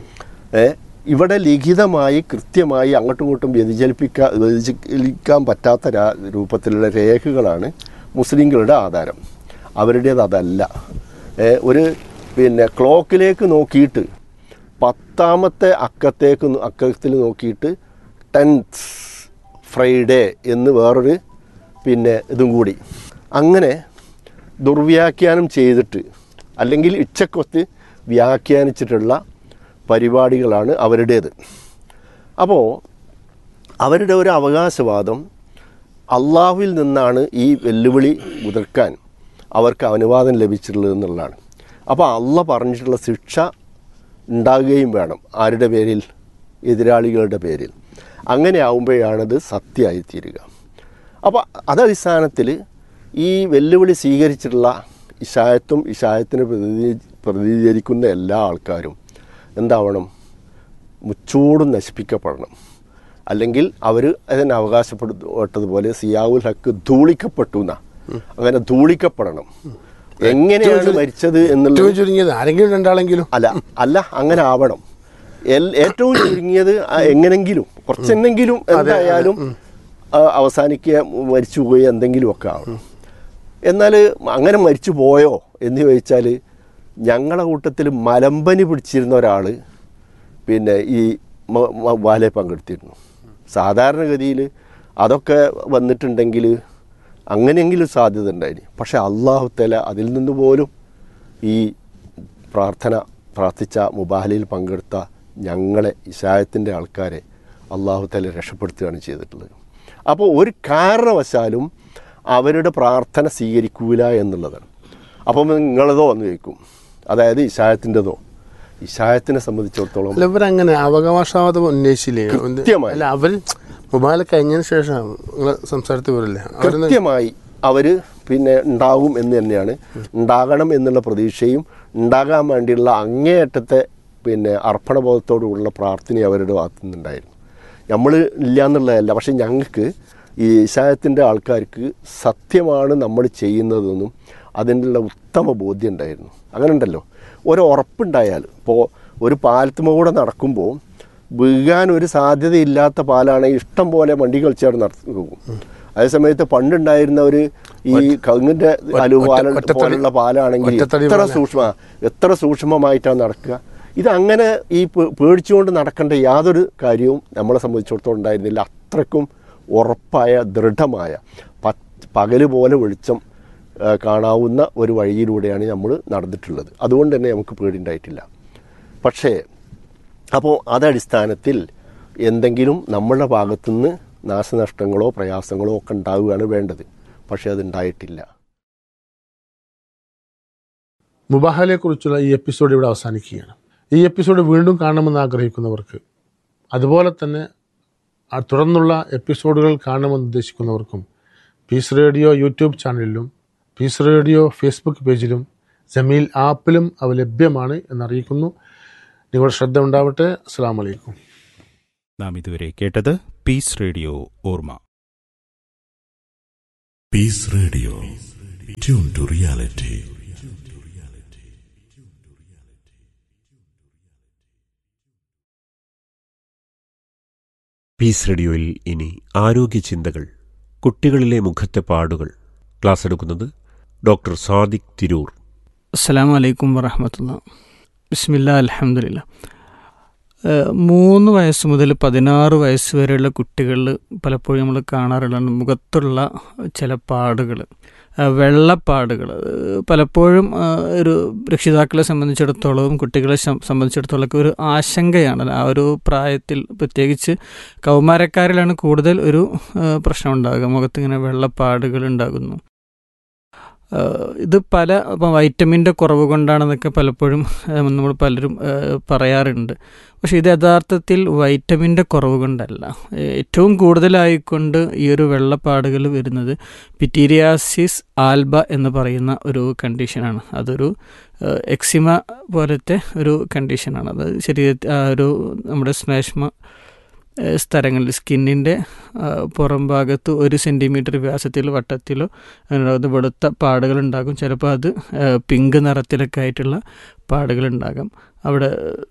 ഏ ഇവിടെ ലിഖിതമായി കൃത്യമായി അങ്ങോട്ടും ഇങ്ങോട്ടും വ്യതിചലിപ്പിക്കാ വ്യതിചലിക്കാൻ പറ്റാത്ത രാ രൂപത്തിലുള്ള രേഖകളാണ് മുസ്ലിങ്ങളുടെ ആധാരം അവരുടേത് അതല്ല ഏ ഒരു പിന്നെ ക്ലോക്കിലേക്ക് നോക്കിയിട്ട് പത്താമത്തെ അക്കത്തേക്ക് നോ- അക്കത്തിൽ നോക്കിയിട്ട് ടെൻത്ത് ഫ്രൈഡേ എന്ന് വേറൊരു പിന്നെ ഇതും കൂടി അങ്ങനെ ദുർവ്യാഖ്യാനം ചെയ്തിട്ട് അല്ലെങ്കിൽ ഇച്ഛക്കൊത്ത് വ്യാഖ്യാനിച്ചിട്ടുള്ള പരിപാടികളാണ് അവരുടേത് അപ്പോൾ അവരുടെ ഒരു അവകാശവാദം അള്ളാഹുവിൽ നിന്നാണ് ഈ വെല്ലുവിളി മുതിർക്കാൻ അവർക്ക് അനുവാദം ലഭിച്ചിട്ടുള്ളത് എന്നുള്ളതാണ് അപ്പോൾ അള്ള പറഞ്ഞിട്ടുള്ള ശിക്ഷ ഉണ്ടാകുകയും വേണം ആരുടെ പേരിൽ എതിരാളികളുടെ പേരിൽ അങ്ങനെ ആവുമ്പോഴാണത് സത്യമായി തീരുക അപ്പോൾ അതടിസ്ഥാനത്തിൽ ഈ വെല്ലുവിളി സ്വീകരിച്ചിട്ടുള്ള ഇഷായത്തും ഇഷായത്തിനെ പ്രതിനിധി പ്രതിനിധീകരിക്കുന്ന എല്ലാ ആൾക്കാരും എന്താവണം മുച്ചൂടും നശിപ്പിക്കപ്പെടണം അല്ലെങ്കിൽ അവർ അതിനെ അവകാശപ്പെട്ടതുപോലെ സിയാവുൽ ഹക്ക് ധൂളിക്കപ്പെട്ടു എന്നാ അങ്ങനെ ധൂളിക്കപ്പെടണം എങ്ങനെയാണ് മരിച്ചത് എന്നുള്ളത് ഏറ്റവും ചുരുങ്ങിയത് ആരെങ്കിലും രണ്ടാളെങ്കിലും അല്ല അല്ല അങ്ങനെ ആവണം എൽ- ഏറ്റവും ചുരുങ്ങിയത് ആ എങ്ങനെങ്കിലും കുറച്ചെന്നെങ്കിലും എന്തായാലും ആ, അവസാനിക്കുക മരിച്ചു പോയി എന്തെങ്കിലും ഒക്കെ ആവണം എന്നാൽ അങ്ങനെ മരിച്ചു പോയോ എന്ന് ചോദിച്ചാൽ ഞങ്ങളെ കൂട്ടത്തിൽ മലമ്പനി പിടിച്ചിരുന്ന ഒരാൾ പിന്നെ ഈ മ- മ- വാലയെ പങ്കെടുത്തിരുന്നു സാധാരണഗതിയിൽ അതൊക്കെ വന്നിട്ടുണ്ടെങ്കിൽ അങ്ങനെയെങ്കിലും സാധ്യത ഉണ്ടായിരുന്നു പക്ഷേ അള്ളാഹു തല അതിൽ നിന്ന് പോലും ഈ പ്രാർത്ഥന പ്രാർത്ഥിച്ച മുബാഹലയിൽ പങ്കെടുത്ത ഞങ്ങളെ ഇഷായത്തിൻ്റെ ആൾക്കാരെ അള്ളാഹു തല രക്ഷപ്പെടുത്തുകയാണ് ചെയ്തിട്ടുള്ളത് അപ്പോൾ ഒരു കാരണവശാലും അവരുടെ പ്രാർത്ഥന സ്വീകരിക്കൂല എന്നുള്ളതാണ് അപ്പം നിങ്ങളതോ എന്ന് ചോദിക്കും അതായത് ഇഷായത്തിൻ്റെതോ ഇഷായത്തിനെ സംബന്ധിച്ചിടത്തോളം അല്ല ഇവരങ്ങനെ അവകാശവാദം ഉന്നയിച്ചില്ലേ കൃത്യമായി. അല്ല അവർ മൊബൈൽ കഴിഞ്ഞതിന് ശേഷം നിങ്ങൾ സംസാരത്തിൽ വരില്ലേ അവരൊന്ന് കൃത്യമായി അവർ പിന്നെ ഉണ്ടാകും എന്ന് തന്നെയാണ് ഉണ്ടാകണം എന്നുള്ള പ്രതീക്ഷയും ഉണ്ടാകാൻ വേണ്ടിയുള്ള അങ്ങേയറ്റത്തെ പിന്നെ അർപ്പണബോധത്തോടുള്ള പ്രാർത്ഥന അവരുടെ ഭാഗത്തു നിന്നുണ്ടായിരുന്നു നമ്മൾ ഇല്ല എന്നുള്ളതല്ല പക്ഷെ ഞങ്ങൾക്ക് ഈ ഇശായത്തിൻ്റെ ആൾക്കാർക്ക് സത്യമാണ് നമ്മൾ ചെയ്യുന്നതെന്നും അതിനുള്ള ഉത്തമ ബോധ്യം ഉണ്ടായിരുന്നു അങ്ങനെ ഉണ്ടല്ലോ ഒരു ഉറപ്പുണ്ടായാൽ ഇപ്പോൾ ഒരു പാലത്തുമൂടെ നടക്കുമ്പോൾ വീഴാൻ ഒരു സാധ്യതയില്ലാത്ത പാലാണെങ്കിൽ ഇഷ്ടം പോലെ വണ്ടി കളിച്ചാണ് നടത്തി പോകും അതേസമയത്ത് പണ്ടുണ്ടായിരുന്ന ഒരു ഈ കങ്ങിൻ്റെ അലുപാല ഒറ്റത്തടി- പോലുള്ള പാലാണെങ്കിൽ ഒറ്റത്തടി എത്ര പാല. സൂക്ഷ്മ എത്ര സൂക്ഷ്മമായിട്ടാണ് നടക്കുക ഇത് അങ്ങനെ ഈ പേ- പേടിച്ചുകൊണ്ട് നടക്കേണ്ട യാതൊരു കാര്യവും നമ്മളെ സംബന്ധിച്ചിടത്തോളം ഉണ്ടായിരുന്നില്ല അത്രയ്ക്കും ഉറപ്പായ ദൃഢമായ പ പകല് പോലെ വെളിച്ചം ആ, കാണാവുന്ന ഒരു വഴിയിലൂടെയാണ് നമ്മൾ നടന്നിട്ടുള്ളത് അതുകൊണ്ട് തന്നെ നമുക്ക് പേടിയുണ്ടായിട്ടില്ല പക്ഷേ അപ്പോൾ അതടിസ്ഥാനത്തിൽ എന്തെങ്കിലും നമ്മളുടെ ഭാഗത്തുനിന്ന് നാശനഷ്ടങ്ങളോ പ്രയാസങ്ങളോ ഒക്കെ ഉണ്ടാവുകയാണ് വേണ്ടത് പക്ഷേ അതുണ്ടായിട്ടില്ല മുബാഹലയെക്കുറിച്ചുള്ള ഈ എപ്പിസോഡ് ഇവിടെ അവസാനിക്കുകയാണ് ഈ എപ്പിസോഡ് വീണ്ടും കാണണമെന്ന് ആഗ്രഹിക്കുന്നവർക്ക് അതുപോലെ തന്നെ ആ തുടർന്നുള്ള എപ്പിസോഡുകൾ കാണണമെന്ന് ഉദ്ദേശിക്കുന്നവർക്കും പീസ് റേഡിയോ യൂട്യൂബ് ചാനലിലും പീസ് റേഡിയോ ഫേസ്ബുക്ക് പേജിലും ജമീൽ ആപ്പിലും അവ ലഭ്യമാണ് എന്നറിയിക്കുന്നു നിങ്ങളുടെ ശ്രദ്ധ ഉണ്ടാവട്ടെ അസ്സാം വലൈക്കും നാം ഇതുവരെ കേട്ടത് പീസ് റേഡിയോ ഓർമ്മ Peace Radio. Tune to reality. Peace റേഡിയോയിൽ ഇനി ആരോഗ്യ ചിന്തകൾ കുട്ടികളിലെ മുഖത്തെ പാടുകൾ ക്ലാസ് എടുക്കുന്നത് ഡോക്ടർ സാദിഖ് തിരൂർ അസ്സാം വലൈക്കും വറഹമത്തുള്ള ബിസ്മില്ല അലഹമില്ല മൂന്ന് വയസ്സ് മുതൽ പതിനാറ് വയസ്സ് വരെയുള്ള കുട്ടികളിൽ പലപ്പോഴും നമ്മൾ കാണാറുള്ളതാണ് മുഖത്തുള്ള ചില പാടുകൾ വെള്ളപ്പാടുകൾ പലപ്പോഴും ആ, ഒരു രക്ഷിതാക്കളെ സംബന്ധിച്ചിടത്തോളവും കുട്ടികളെ സം- സംബന്ധിച്ചിടത്തോളം ഒക്കെ ഒരു ആശങ്കയാണ് ആ ഒരു പ്രായത്തിൽ പ്രത്യേകിച്ച് കൗമാരക്കാരിലാണ് കൂടുതൽ ഒരു ആ, പ്രശ്നം ഉണ്ടാകുക മുഖത്തിങ്ങനെ വെള്ളപ്പാടുകൾ ഉണ്ടാകുന്നു ആഹ് ഇത് പല ഇപ്പം വൈറ്റമിൻ്റെ കുറവ് കൊണ്ടാണെന്നൊക്കെ പലപ്പോഴും ആഹ് നമ്മൾ പലരും ആഹ് പറയാറുണ്ട് പക്ഷേ ഇത് യഥാർത്ഥത്തിൽ വൈറ്റമിൻ്റെ കുറവ് കൊണ്ടല്ല ഏറ്റവും കൂടുതലായിക്കൊണ്ട് ഈ ഒരു വെള്ളപ്പാടുകൾ വരുന്നത് പിറ്റീരിയാസിസ് ആൽബ എന്ന് പറയുന്ന ഒരു കണ്ടീഷനാണ് അതൊരു ആഹ് എക്സിമ പോലത്തെ ഒരു കണ്ടീഷനാണ് അത് ശരീരത്തിൽ ആ ഒരു നമ്മുടെ ശ്ലേഷ്മ ഏഹ് സ്ഥലങ്ങളിൽ സ്കിന്നിൻ്റെ പുറം ഭാഗത്ത് ഒരു സെൻറ്റിമീറ്റർ വ്യാസത്തിലോ വട്ടത്തിലോ അതിനകത്ത് വെളുത്ത പാടുകളുണ്ടാകും ചിലപ്പോൾ അത് ഏഹ് പിങ്ക് നിറത്തിലൊക്കെ ആയിട്ടുള്ള പാടുകളുണ്ടാകാം അവിടെ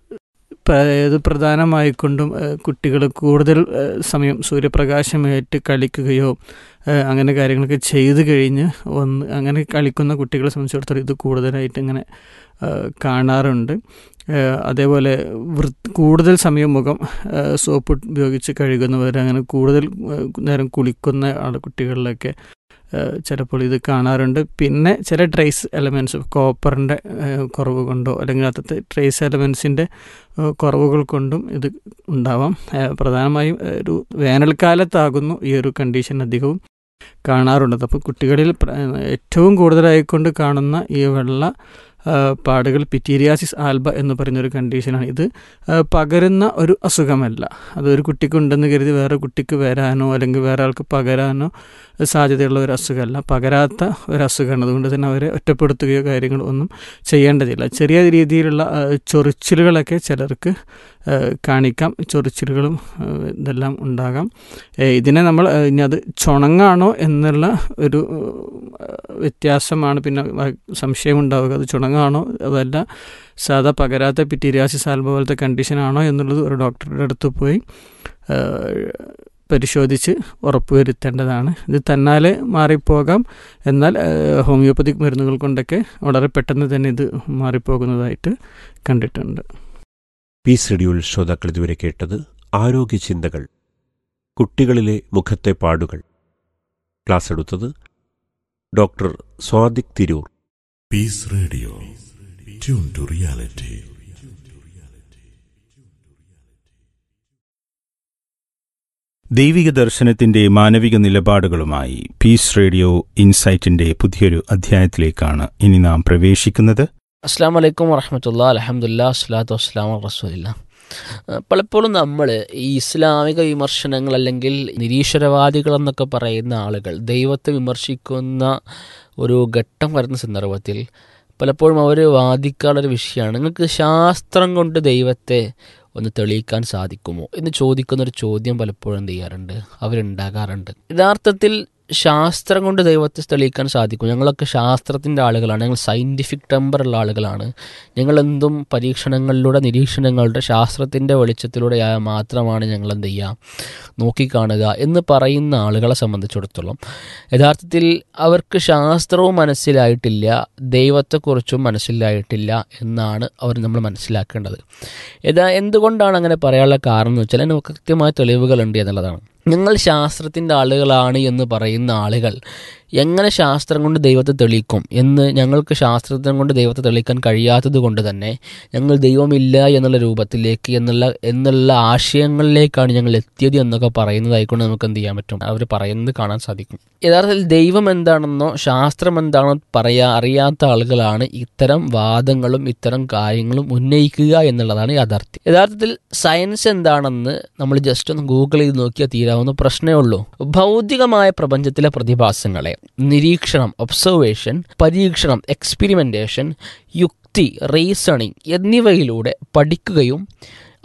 പ- ഇത് പ്രധാനമായിക്കൊണ്ടും കുട്ടികൾ കൂടുതൽ ഏഹ് സമയം സൂര്യപ്രകാശമേറ്റ് കളിക്കുകയോ ഏഹ് അങ്ങനെ കാര്യങ്ങളൊക്കെ ചെയ്തു കഴിഞ്ഞ് ഒന്ന് അങ്ങനെ കളിക്കുന്ന കുട്ടികളെ സംബന്ധിച്ചിടത്തോളം ഇത് കൂടുതലായിട്ട് ഇങ്ങനെ ഏഹ് കാണാറുണ്ട് ഏഹ് അതേപോലെ വൃ കൂടുതൽ സമയം മുഖം ഏഹ് സോപ്പ് ഉപയോഗിച്ച് കഴുകുന്നവർ അങ്ങനെ കൂടുതൽ ഏഹ് നേരം കുളിക്കുന്ന ആൾ കുട്ടികളിലൊക്കെ ഏഹ് ചിലപ്പോൾ ഇത് കാണാറുണ്ട് പിന്നെ ചില ട്രേസ് എലമെൻറ്റ്സ് കോപ്പറിൻ്റെ കുറവ് കൊണ്ടോ അല്ലെങ്കിൽ അത്തത്തെ ട്രേസ് എലമെൻസിൻ്റെ കുറവുകൾ കൊണ്ടും ഇത് ഉണ്ടാവാം ഏഹ് പ്രധാനമായും ഏഹ് ഒരു വേനൽക്കാലത്താകുന്നു ഈ ഒരു കണ്ടീഷൻ അധികവും കാണാറുള്ളത് അപ്പോൾ കുട്ടികളിൽ പ്ര- ഏറ്റവും കൂടുതലായിക്കൊണ്ട് കാണുന്ന ഈ വെള്ള ആ, പാടുകൾ പിറ്റീരിയാസിസ് ആൽബ എന്ന് പറയുന്ന ഒരു കണ്ടീഷനാണ് ഇത് ആ, പകരുന്ന ഒരു അസുഖമല്ല അതൊരു കുട്ടിക്കുണ്ടെന്ന് കരുതി വേറെ കുട്ടിക്ക് വരാനോ അല്ലെങ്കിൽ വേറെ ആൾക്ക് പകരാനോ സാധ്യതയുള്ള ഒരു അസുഖമല്ല പകരാത്ത ഒരു അസുഖമാണ് അതുകൊണ്ട് തന്നെ അവരെ ഒറ്റപ്പെടുത്തുകയോ കാര്യങ്ങളോ ഒന്നും ചെയ്യേണ്ടതില്ല ചെറിയ രീതിയിലുള്ള ആ, ചൊറിച്ചിലുകളൊക്കെ ചിലർക്ക് ആ, കാണിക്കാം ചൊറിച്ചിലുകളും ആ, ഇതെല്ലാം ഉണ്ടാകാം ഏ, ഇതിനെ നമ്മൾ ആ, ഇനി അത് ചുണങ്ങാണോ എന്നുള്ള ഒരു ആ, വ്യത്യാസമാണ് പിന്നെ വ- സംശയമുണ്ടാവുക അത് ചുണങ്ങാണോ അതല്ല സാധാ പകരാത്ത പിറ്റീരിയാസിസ് ആൽബ പോലത്തെ കണ്ടീഷനാണോ എന്നുള്ളത് ഒരു ഡോക്ടറുടെ അടുത്ത് പോയി ആ, പരിശോധിച്ച് ഉറപ്പുവരുത്തേണ്ടതാണ് ഇത് തന്നാലെ മാറിപ്പോകാം എന്നാൽ ആ, ഹോമിയോപ്പതിക് മരുന്നുകൾ കൊണ്ടൊക്കെ വളരെ പെട്ടെന്ന് തന്നെ ഇത് മാറിപ്പോകുന്നതായിട്ട് കണ്ടിട്ടുണ്ട് പീസ് റേഡിയോയിൽ ശ്രോതാക്കൾ ഇതുവരെ കേട്ടത് ആരോഗ്യ ചിന്തകൾ കുട്ടികളിലെ മുഖത്തെ പാടുകൾ ക്ലാസ് എടുത്തത് doctor Sadiq Tirur Peace Radio. Tune to reality. ദൈവിക ദർശനത്തിന്റെ മാനവിക നിലപാടുകളുമായി പീസ് റേഡിയോ ഇൻസൈറ്റിന്റെ പുതിയൊരു അധ്യായത്തിലേക്കാണ് ഇനി നാം പ്രവേശിക്കുന്നത് അസ്സാം വലൈക്കും വറഹമത്തുള്ള അലഹമുല്ല അസ്ലാത്തു വസ്സലാം റസൂലില്ല പലപ്പോഴും നമ്മൾ ഈ ഇസ്ലാമിക വിമർശനങ്ങൾ അല്ലെങ്കിൽ നിരീശ്വരവാദികൾ എന്നൊക്കെ പറയുന്ന ആളുകൾ ദൈവത്തെ വിമർശിക്കുന്ന ഒരു ഘട്ടം വരുന്ന സന്ദർഭത്തിൽ പലപ്പോഴും അവർ വാദിക്കാനുള്ളൊരു വിഷയമാണ് നിങ്ങൾക്ക് ശാസ്ത്രം കൊണ്ട് ദൈവത്തെ ഒന്ന് തെളിയിക്കാൻ സാധിക്കുമോ എന്ന് ചോദിക്കുന്ന ഒരു ചോദ്യം പലപ്പോഴും എന്ത് ചെയ്യാറുണ്ട് അവരുണ്ടാകാറുണ്ട് യഥാർത്ഥത്തിൽ ശാസ്ത്രം കൊണ്ട് ദൈവത്തെ തെളിയിക്കാൻ സാധിക്കും ഞങ്ങളൊക്കെ ശാസ്ത്രത്തിൻ്റെ ആളുകളാണ് ഞങ്ങൾ സയൻറ്റിഫിക് ടെമ്പറുള്ള ആളുകളാണ് ഞങ്ങൾ എന്തും പരീക്ഷണങ്ങളിലൂടെ നിരീക്ഷണങ്ങളുടെ ശാസ്ത്രത്തിൻ്റെ വെളിച്ചത്തിലൂടെ ആയ മാത്രമാണ് ഞങ്ങൾ എന്ത് ചെയ്യുക നോക്കിക്കാണുക എന്ന് പറയുന്ന ആളുകളെ സംബന്ധിച്ചിടത്തോളം യഥാർത്ഥത്തിൽ അവർക്ക് ശാസ്ത്രവും മനസ്സിലായിട്ടില്ല ദൈവത്തെക്കുറിച്ചും മനസ്സിലായിട്ടില്ല എന്നാണ് അവർ നമ്മൾ മനസ്സിലാക്കേണ്ടത് യഥാ എന്തുകൊണ്ടാണ് അങ്ങനെ പറയാനുള്ള കാരണം എന്ന് വെച്ചാൽ അതിന് കൃത്യമായ തെളിവുകളുണ്ട് എന്നുള്ളതാണ് ഞങ്ങൾ ശാസ്ത്രത്തിൻ്റെ ആളുകളാണ് എന്ന് പറയുന്ന ആളുകൾ എങ്ങനെ ശാസ്ത്രം കൊണ്ട് ദൈവത്തെ തെളിയിക്കും എന്ന് ഞങ്ങൾക്ക് ശാസ്ത്രത്തിനെ കൊണ്ട് ദൈവത്തെ തെളിയിക്കാൻ കഴിയാത്തത് കൊണ്ട് തന്നെ ഞങ്ങൾ ദൈവമില്ല എന്നുള്ള രൂപത്തിലേക്ക് എന്നുള്ള എന്നുള്ള ആശയങ്ങളിലേക്കാണ് ഞങ്ങൾ എത്തിയത് എന്നൊക്കെ പറയുന്നതായിക്കൊണ്ട് നമുക്ക് എന്ത് ചെയ്യാൻ പറ്റും അവർ പറയുന്നത് കാണാൻ സാധിക്കും യഥാർത്ഥത്തിൽ ദൈവം എന്താണെന്നോ ശാസ്ത്രം എന്താണെന്നോ പറയാ അറിയാത്ത ആളുകളാണ് ഇത്തരം വാദങ്ങളും ഇത്തരം കാര്യങ്ങളും ഉന്നയിക്കുക എന്നുള്ളതാണ് യാഥാർത്ഥ്യം യഥാർത്ഥത്തിൽ സയൻസ് എന്താണെന്ന് നമ്മൾ ജസ്റ്റ് ഒന്ന് ഗൂഗിൾ ചെയ്ത് നോക്കിയാൽ തീരാവുന്ന പ്രശ്നമേ ഉള്ളൂ ഭൗതികമായ പ്രപഞ്ചത്തിലെ പ്രതിഭാസങ്ങളെ നിരീക്ഷണം ഒബ്സർവേഷൻ പരീക്ഷണം എക്സ്പെരിമെൻറ്റേഷൻ യുക്തി റീസണിങ് എന്നിവയിലൂടെ പഠിക്കുകയും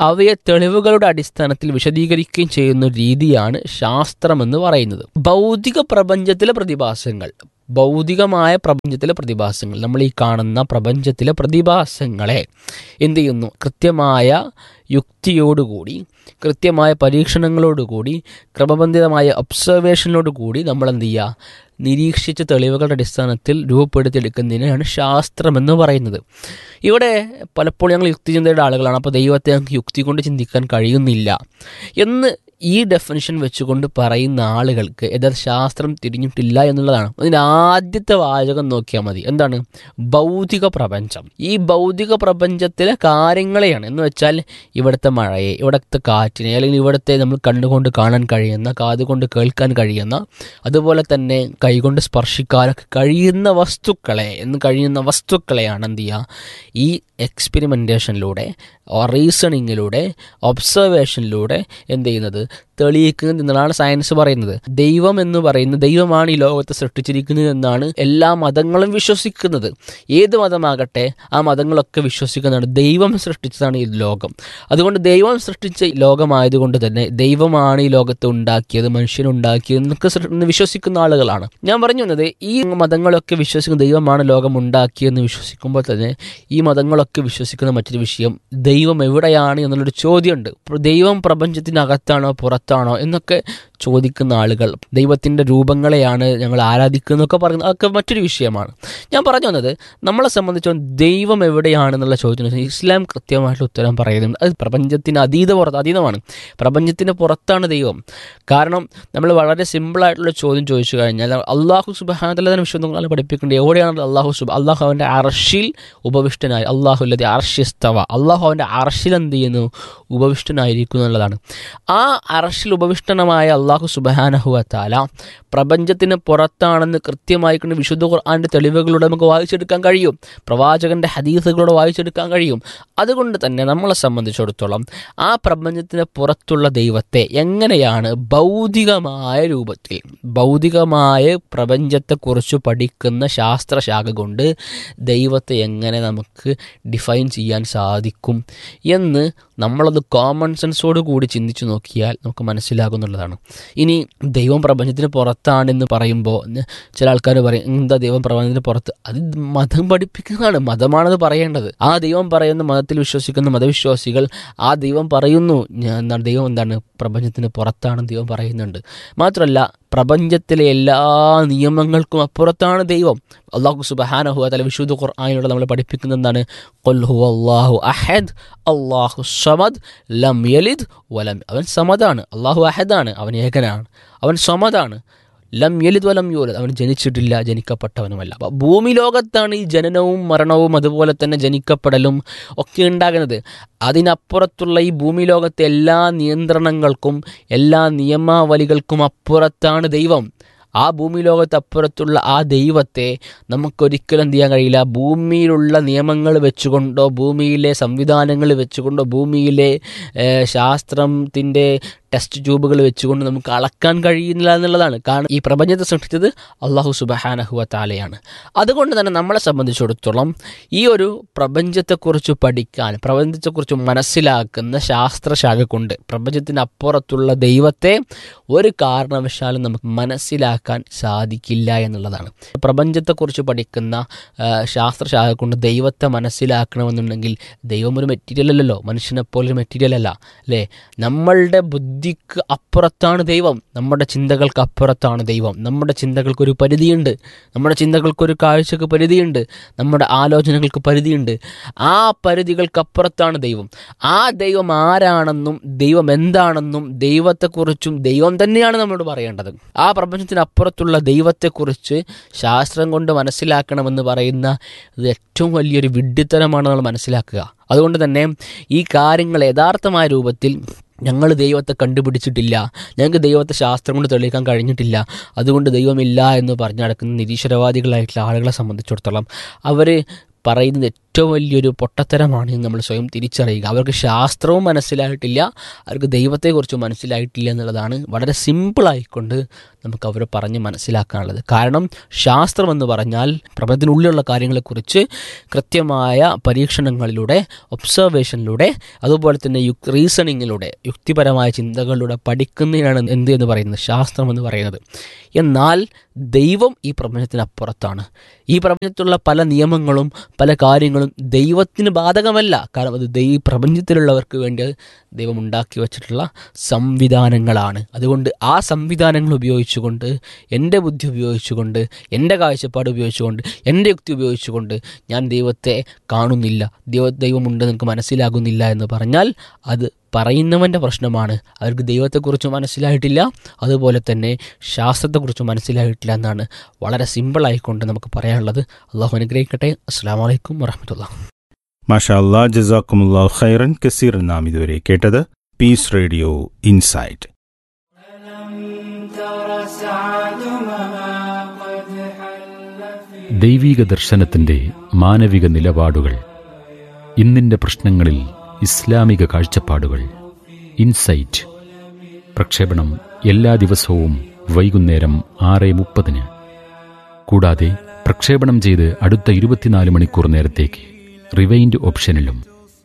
അവയെ തെളിവുകളുടെ അടിസ്ഥാനത്തിൽ വിശദീകരിക്കുകയും ചെയ്യുന്ന ഒരു രീതിയാണ് ശാസ്ത്രമെന്ന് പറയുന്നത് ഭൗതിക പ്രപഞ്ചത്തിലെ പ്രതിഭാസങ്ങൾ ഭൗതികമായ പ്രപഞ്ചത്തിലെ പ്രതിഭാസങ്ങൾ നമ്മൾ ഈ കാണുന്ന പ്രപഞ്ചത്തിലെ പ്രതിഭാസങ്ങളെ എന്ത് ചെയ്യുന്നു കൃത്യമായ യുക്തിയോടുകൂടി കൃത്യമായ പരീക്ഷണങ്ങളോടുകൂടി ക്രമബന്ധിതമായ ഒബ്സർവേഷനോടുകൂടി നമ്മൾ എന്ത് ചെയ്യുക നിരീക്ഷിച്ച തെളിവുകളുടെ അടിസ്ഥാനത്തിൽ രൂപപ്പെടുത്തിയെടുക്കുന്നതിനാണ് ശാസ്ത്രം എന്ന് പറയുന്നത് ഇവിടെ പലപ്പോഴും ഞങ്ങൾ യുക്തിചിന്തയുടെ ആളുകളാണ് അപ്പോൾ ദൈവത്തെ ഞങ്ങൾക്ക് യുക്തി കൊണ്ട് ചിന്തിക്കാൻ കഴിയുന്നില്ല എന്ന് ഈ ഡെഫിനിഷൻ വെച്ചുകൊണ്ട് പറയുന്ന ആളുകൾക്ക് യഥാർത്ഥ ശാസ്ത്രം തിരിഞ്ഞിട്ടില്ല എന്നുള്ളതാണ് അതിൻ്റെ ആദ്യത്തെ വാചകം നോക്കിയാൽ മതി എന്താണ് ഭൗതിക പ്രപഞ്ചം ഈ ഭൗതിക പ്രപഞ്ചത്തിലെ കാര്യങ്ങളെയാണ് എന്ന് വെച്ചാൽ ഇവിടുത്തെ മഴയെ ഇവിടുത്തെ കാറ്റിനെ അല്ലെങ്കിൽ ഇവിടുത്തെ നമ്മൾ കണ്ണുകൊണ്ട് കാണാൻ കഴിയുന്ന കാതുകൊണ്ട് കേൾക്കാൻ കഴിയുന്ന അതുപോലെ തന്നെ കൈകൊണ്ട് സ്പർശിക്കാനൊക്കെ കഴിയുന്ന വസ്തുക്കളെ എന്ന് കഴിയുന്ന വസ്തുക്കളെയാണ് എന്ത് ചെയ്യുക ഈ എക്സ്പെരിമെൻറ്റേഷനിലൂടെ റീസണിങ്ങിലൂടെ ഒബ്സർവേഷനിലൂടെ എന്ത് ചെയ്യുന്നത് തെളിയിക്കുന്നത് എന്നതാണ് സയൻസ് പറയുന്നത് ദൈവം എന്ന് പറയുന്ന ദൈവമാണ് ഈ ലോകത്തെ സൃഷ്ടിച്ചിരിക്കുന്നത് എന്നാണ് എല്ലാ മതങ്ങളും വിശ്വസിക്കുന്നത് ഏത് മതമാകട്ടെ ആ മതങ്ങളൊക്കെ വിശ്വസിക്കുന്നതാണ് ദൈവം സൃഷ്ടിച്ചതാണ് ഈ ലോകം അതുകൊണ്ട് ദൈവം സൃഷ്ടിച്ച ഈ ലോകമായതുകൊണ്ട് തന്നെ ദൈവമാണ് ഈ ലോകത്തെ ഉണ്ടാക്കിയത് മനുഷ്യനുണ്ടാക്കിയത് എന്നൊക്കെ സൃ- എന്ന് വിശ്വസിക്കുന്ന ആളുകളാണ് ഞാൻ പറഞ്ഞു വന്നത് ഈ മതങ്ങളൊക്കെ വിശ്വസിക്കുന്ന ദൈവമാണ് ലോകം ഉണ്ടാക്കിയെന്ന് വിശ്വസിക്കുമ്പോൾ തന്നെ ഈ മതങ്ങളൊക്കെ വിശ്വസിക്കുന്ന മറ്റൊരു വിഷയം ദൈവം എവിടെയാണ് എന്നുള്ളൊരു ചോദ്യമുണ്ട് പ്ര- ദൈവം പ്രപഞ്ചത്തിനകത്താണോ പുറത്താണോ എന്നൊക്കെ ചോദിക്കുന്ന ആളുകൾ ദൈവത്തിൻ്റെ രൂപങ്ങളെയാണ് ഞങ്ങൾ ആരാധിക്കുന്നതൊക്കെ പറയുന്നത് അതൊക്കെ മറ്റൊരു വിഷയമാണ് ഞാൻ പറഞ്ഞു വന്നത് നമ്മളെ സംബന്ധിച്ചോളം ദൈവം എവിടെയാണെന്നുള്ള ചോദ്യത്തിന് ഇസ്ലാം കൃത്യമായിട്ടുള്ള ഉത്തരം പറയുന്നുണ്ട് അത് പ്രപഞ്ചത്തിന് അതീത പുറത്ത് അതീതമാണ് പ്രപഞ്ചത്തിന് പുറത്താണ് ദൈവം കാരണം നമ്മൾ വളരെ സിമ്പിളായിട്ടുള്ള ചോദ്യം ചോദിച്ചു കഴിഞ്ഞാൽ അള്ളാഹു സുബാനത്തല തന്നെ വിശ്വങ്ങൾ പഠിപ്പിക്കേണ്ടത് എവിടെയാണ് അള്ളാഹു സുബ അള്ളാഹു അവൻ്റെ അർഷിൽ ഉപവിഷ്ടനായി അള്ളാഹു അല്ലതി അർഷിസ്തവ അള്ളാഹു അവൻ്റെ അർഷിൽ എന്ത് ചെയ്യുന്നു ഉപവിഷ്ടനായിരിക്കും എന്നുള്ളതാണ് ആ അർഷിൽ ഉപവിഷ്ടനമായ അള്ളാഹു സുബഹാനഹുവ താല പ്രപഞ്ചത്തിന് പുറത്താണെന്ന് കൃത്യമായി കൊണ്ട് വിശുദ്ധ ഖുർആാൻ്റെ തെളിവുകളിലൂടെ നമുക്ക് വായിച്ചെടുക്കാൻ കഴിയും പ്രവാചകന്റെ ഹദീസുകളോട് വായിച്ചെടുക്കാൻ കഴിയും അതുകൊണ്ട് തന്നെ നമ്മളെ സംബന്ധിച്ചിടത്തോളം ആ പ്രപഞ്ചത്തിന് പുറത്തുള്ള ദൈവത്തെ എങ്ങനെയാണ് ഭൗതികമായ രൂപത്തിൽ ഭൗതികമായ പ്രപഞ്ചത്തെക്കുറിച്ച് പഠിക്കുന്ന ശാസ്ത്രശാഖ കൊണ്ട് ദൈവത്തെ എങ്ങനെ നമുക്ക് ഡിഫൈൻ ചെയ്യാൻ സാധിക്കും എന്ന് നമ്മളത് കോമൺ സെൻസോട് കൂടി ചിന്തിച്ചു നോക്കിയാൽ നമുക്ക് മനസ്സിലാകുന്നുള്ളതാണ് ഇനി ദൈവം പ്രപഞ്ചത്തിന് പുറത്താണെന്ന് പറയുമ്പോൾ ചില ആൾക്കാർ പറയും എന്താ ദൈവം പ്രപഞ്ചത്തിന് പുറത്ത് അത് മതം പഠിപ്പിക്കുന്നതാണ് മതമാണത് പറയേണ്ടത് ആ ദൈവം പറയുന്ന മതത്തിൽ വിശ്വസിക്കുന്ന മതവിശ്വാസികൾ ആ ദൈവം പറയുന്നു ഞാൻ എന്താണ് ദൈവം എന്താണ് പ്രപഞ്ചത്തിന് പുറത്താണ് ദൈവം പറയുന്നുണ്ട് മാത്രമല്ല പ്രപഞ്ചത്തിലെ എല്ലാ നിയമങ്ങൾക്കും അപ്പുറത്താണ് ദൈവം അള്ളാഹു സുബഹാനഹു തല വിശുദ്ധ ഖുർആാനിലൂടെ നമ്മൾ പഠിപ്പിക്കുന്ന എന്താണ് കൊൽഹു അള്ളാഹു അഹദ് അള്ളാഹു സമദ് ലം യലിദ് വലം അവൻ സമദാണ് അള്ളാഹു അഹദാണ് അവൻ ഏകനാണ് അവൻ സമദാണ് ലം യലിദ് വലം യൂലദ് അവൻ ജനിച്ചിട്ടില്ല ജനിക്കപ്പെട്ടവനുമല്ല അപ്പോൾ ഭൂമി ലോകത്താണ് ഈ ജനനവും മരണവും അതുപോലെ തന്നെ ജനിക്കപ്പെടലും ഒക്കെ ഉണ്ടാകുന്നത് അതിനപ്പുറത്തുള്ള ഈ ഭൂമി ലോകത്തെ എല്ലാ നിയന്ത്രണങ്ങൾക്കും എല്ലാ നിയമാവലികൾക്കും അപ്പുറത്താണ് ദൈവം ആ ഭൂമി ലോകത്തപ്പുറത്തുള്ള ആ ദൈവത്തെ നമുക്കൊരിക്കലും എന്ത് ചെയ്യാൻ കഴിയില്ല ഭൂമിയിലുള്ള നിയമങ്ങൾ വെച്ചുകൊണ്ടോ ഭൂമിയിലെ സംവിധാനങ്ങൾ വെച്ചുകൊണ്ടോ ഭൂമിയിലെ ഏഹ്, ശാസ്ത്രത്തിൻ്റെ ടെസ്റ്റ് ട്യൂബുകൾ വെച്ചുകൊണ്ട് നമുക്ക് അളക്കാൻ കഴിയുന്നില്ല എന്നുള്ളതാണ് കാരണം ഈ പ്രപഞ്ചത്തെ സൃഷ്ടിച്ചത് അള്ളാഹു സുബഹാനഹുവ താലയാണ് അതുകൊണ്ട് തന്നെ നമ്മളെ സംബന്ധിച്ചിടത്തോളം ഈ ഒരു പ്രപഞ്ചത്തെക്കുറിച്ച് പഠിക്കാൻ പ്രപഞ്ചത്തെക്കുറിച്ച് മനസ്സിലാക്കുന്ന ശാസ്ത്രശാഖ കൊണ്ട് പ്രപഞ്ചത്തിനപ്പുറത്തുള്ള ദൈവത്തെ ഒരു കാരണവശാലും നമുക്ക് മനസ്സിലാക്കാൻ സാധിക്കില്ല എന്നുള്ളതാണ് പ്രപഞ്ചത്തെക്കുറിച്ച് പഠിക്കുന്ന ആ, ശാസ്ത്രശാഖ കൊണ്ട് ദൈവത്തെ മനസ്സിലാക്കണമെന്നുണ്ടെങ്കിൽ ദൈവം ഒരു മെറ്റീരിയൽ അല്ലല്ലോ മനുഷ്യനെപ്പോലെ ഒരു മെറ്റീരിയൽ അല്ല അല്ലേ നമ്മളുടെ ബുദ്ധിക്ക് അപ്പുറത്താണ് ദൈവം നമ്മുടെ ചിന്തകൾക്ക് അപ്പുറത്താണ് ദൈവം നമ്മുടെ ചിന്തകൾക്കൊരു പരിധിയുണ്ട് നമ്മുടെ ചിന്തകൾക്കൊരു കാഴ്ചക്ക് പരിധിയുണ്ട് നമ്മുടെ ആലോചനകൾക്ക് പരിധിയുണ്ട് ആ പരിധികൾക്കപ്പുറത്താണ് ദൈവം ആ ദൈവം ആരാണെന്നും ദൈവം എന്താണെന്നും ദൈവത്തെക്കുറിച്ചും ദൈവം തന്നെയാണ് നമ്മളോട് പറയേണ്ടത് ആ പ്രപഞ്ചത്തിനപ്പുറത്തുള്ള ദൈവത്തെക്കുറിച്ച് ശാസ്ത്രം കൊണ്ട് മനസ്സിലാക്കണമെന്ന് പറയുന്ന ഇത് ഏറ്റവും വലിയൊരു വിഡ്ഢിത്തരമാണ് നമ്മൾ മനസ്സിലാക്കുക അതുകൊണ്ട് തന്നെ ഈ കാര്യങ്ങൾ യഥാർത്ഥമായ രൂപത്തിൽ ഞങ്ങൾ ദൈവത്തെ കണ്ടുപിടിച്ചിട്ടില്ല ഞങ്ങൾക്ക് ദൈവത്തെ ശാസ്ത്രം കൊണ്ട് തെളിയിക്കാൻ കഴിഞ്ഞിട്ടില്ല അതുകൊണ്ട് ദൈവമില്ല എന്ന് പറഞ്ഞു നടക്കുന്ന നിരീശ്വരവാദികളായിട്ടുള്ള ആളുകളെ സംബന്ധിച്ചിടത്തോളം അവർ പറയുന്നത് ഏറ്റവും വലിയൊരു പൊട്ടത്തരമാണ് എന്ന് നമ്മൾ സ്വയം തിരിച്ചറിയുക അവർക്ക് ശാസ്ത്രവും മനസ്സിലായിട്ടില്ല അവർക്ക് ദൈവത്തെക്കുറിച്ച് മനസ്സിലായിട്ടില്ല എന്നുള്ളതാണ് വളരെ സിമ്പിളായിക്കൊണ്ട് നമുക്ക് അവരെ പറഞ്ഞ് മനസ്സിലാക്കാനുള്ളത് കാരണം ശാസ്ത്രം എന്ന് പറഞ്ഞാൽ പ്രപഞ്ചത്തിനുള്ളിലുള്ള കാര്യങ്ങളെക്കുറിച്ച് കൃത്യമായ പരീക്ഷണങ്ങളിലൂടെ ഒബ്സർവേഷനിലൂടെ അതുപോലെ തന്നെ യുക് റീസണിങ്ങിലൂടെ യുക്തിപരമായ ചിന്തകളിലൂടെ പഠിക്കുന്നതിനാണ് എന്ത് എന്ന് പറയുന്നത് ശാസ്ത്രം എന്ന് പറയുന്നത് എന്നാൽ ദൈവം ഈ പ്രപഞ്ചത്തിനപ്പുറത്താണ് ഈ പ്രപഞ്ചത്തിലുള്ള പല നിയമങ്ങളും പല കാര്യങ്ങളും ദൈവത്തിന് ബാധകമല്ല കാരണം അത് ദൈവ പ്രപഞ്ചത്തിലുള്ളവർക്ക് വേണ്ടി ദൈവം ഉണ്ടാക്കി വച്ചിട്ടുള്ള സംവിധാനങ്ങളാണ് അതുകൊണ്ട് ആ സംവിധാനങ്ങൾ ഉപയോഗിച്ചുകൊണ്ട് എൻ്റെ ബുദ്ധി ഉപയോഗിച്ചുകൊണ്ട് എൻ്റെ കാഴ്ചപ്പാട് ഉപയോഗിച്ചുകൊണ്ട് എൻ്റെ യുക്തി ഉപയോഗിച്ചുകൊണ്ട് ഞാൻ ദൈവത്തെ കാണുന്നില്ല ദൈവ ദൈവമുണ്ട് എനിക്ക് മനസ്സിലാകുന്നില്ല എന്ന് പറഞ്ഞാൽ അത് പറയുന്നവൻ്റെ പ്രശ്നമാണ് അവർക്ക് ദൈവത്തെക്കുറിച്ച് മനസ്സിലായിട്ടില്ല അതുപോലെ തന്നെ ശാസ്ത്രത്തെക്കുറിച്ച് മനസ്സിലായിട്ടില്ല എന്നാണ് വളരെ സിമ്പിളായിക്കൊണ്ട് നമുക്ക് പറയാനുള്ളത് അള്ളാഹു അനുഗ്രഹിക്കട്ടെ അസ്സാം വലൈക്കും വറഹമത്തുള്ള മാഷാ അല്ലാ ജസാക്കുമുല്ലാ ഖൈറൻ കസീർ നാം ഇതുവരെ കേട്ടത് പീസ് റേഡിയോ ഇൻസൈറ്റ് ദൈവീക ദർശനത്തിന്റെ മാനവിക നിലപാടുകൾ ഇന്നിന്റെ പ്രശ്നങ്ങളിൽ ഇസ്ലാമിക കാഴ്ചപ്പാടുകൾ ഇൻസൈറ്റ് പ്രക്ഷേപണം എല്ലാ ദിവസവും വൈകുന്നേരം ആറ് മുപ്പതിന് കൂടാതെ പ്രക്ഷേപണം ചെയ്ത് അടുത്ത ഇരുപത്തിനാല് മണിക്കൂർ നേരത്തേക്ക് റിവൈൻഡ് ഓപ്ഷനിലും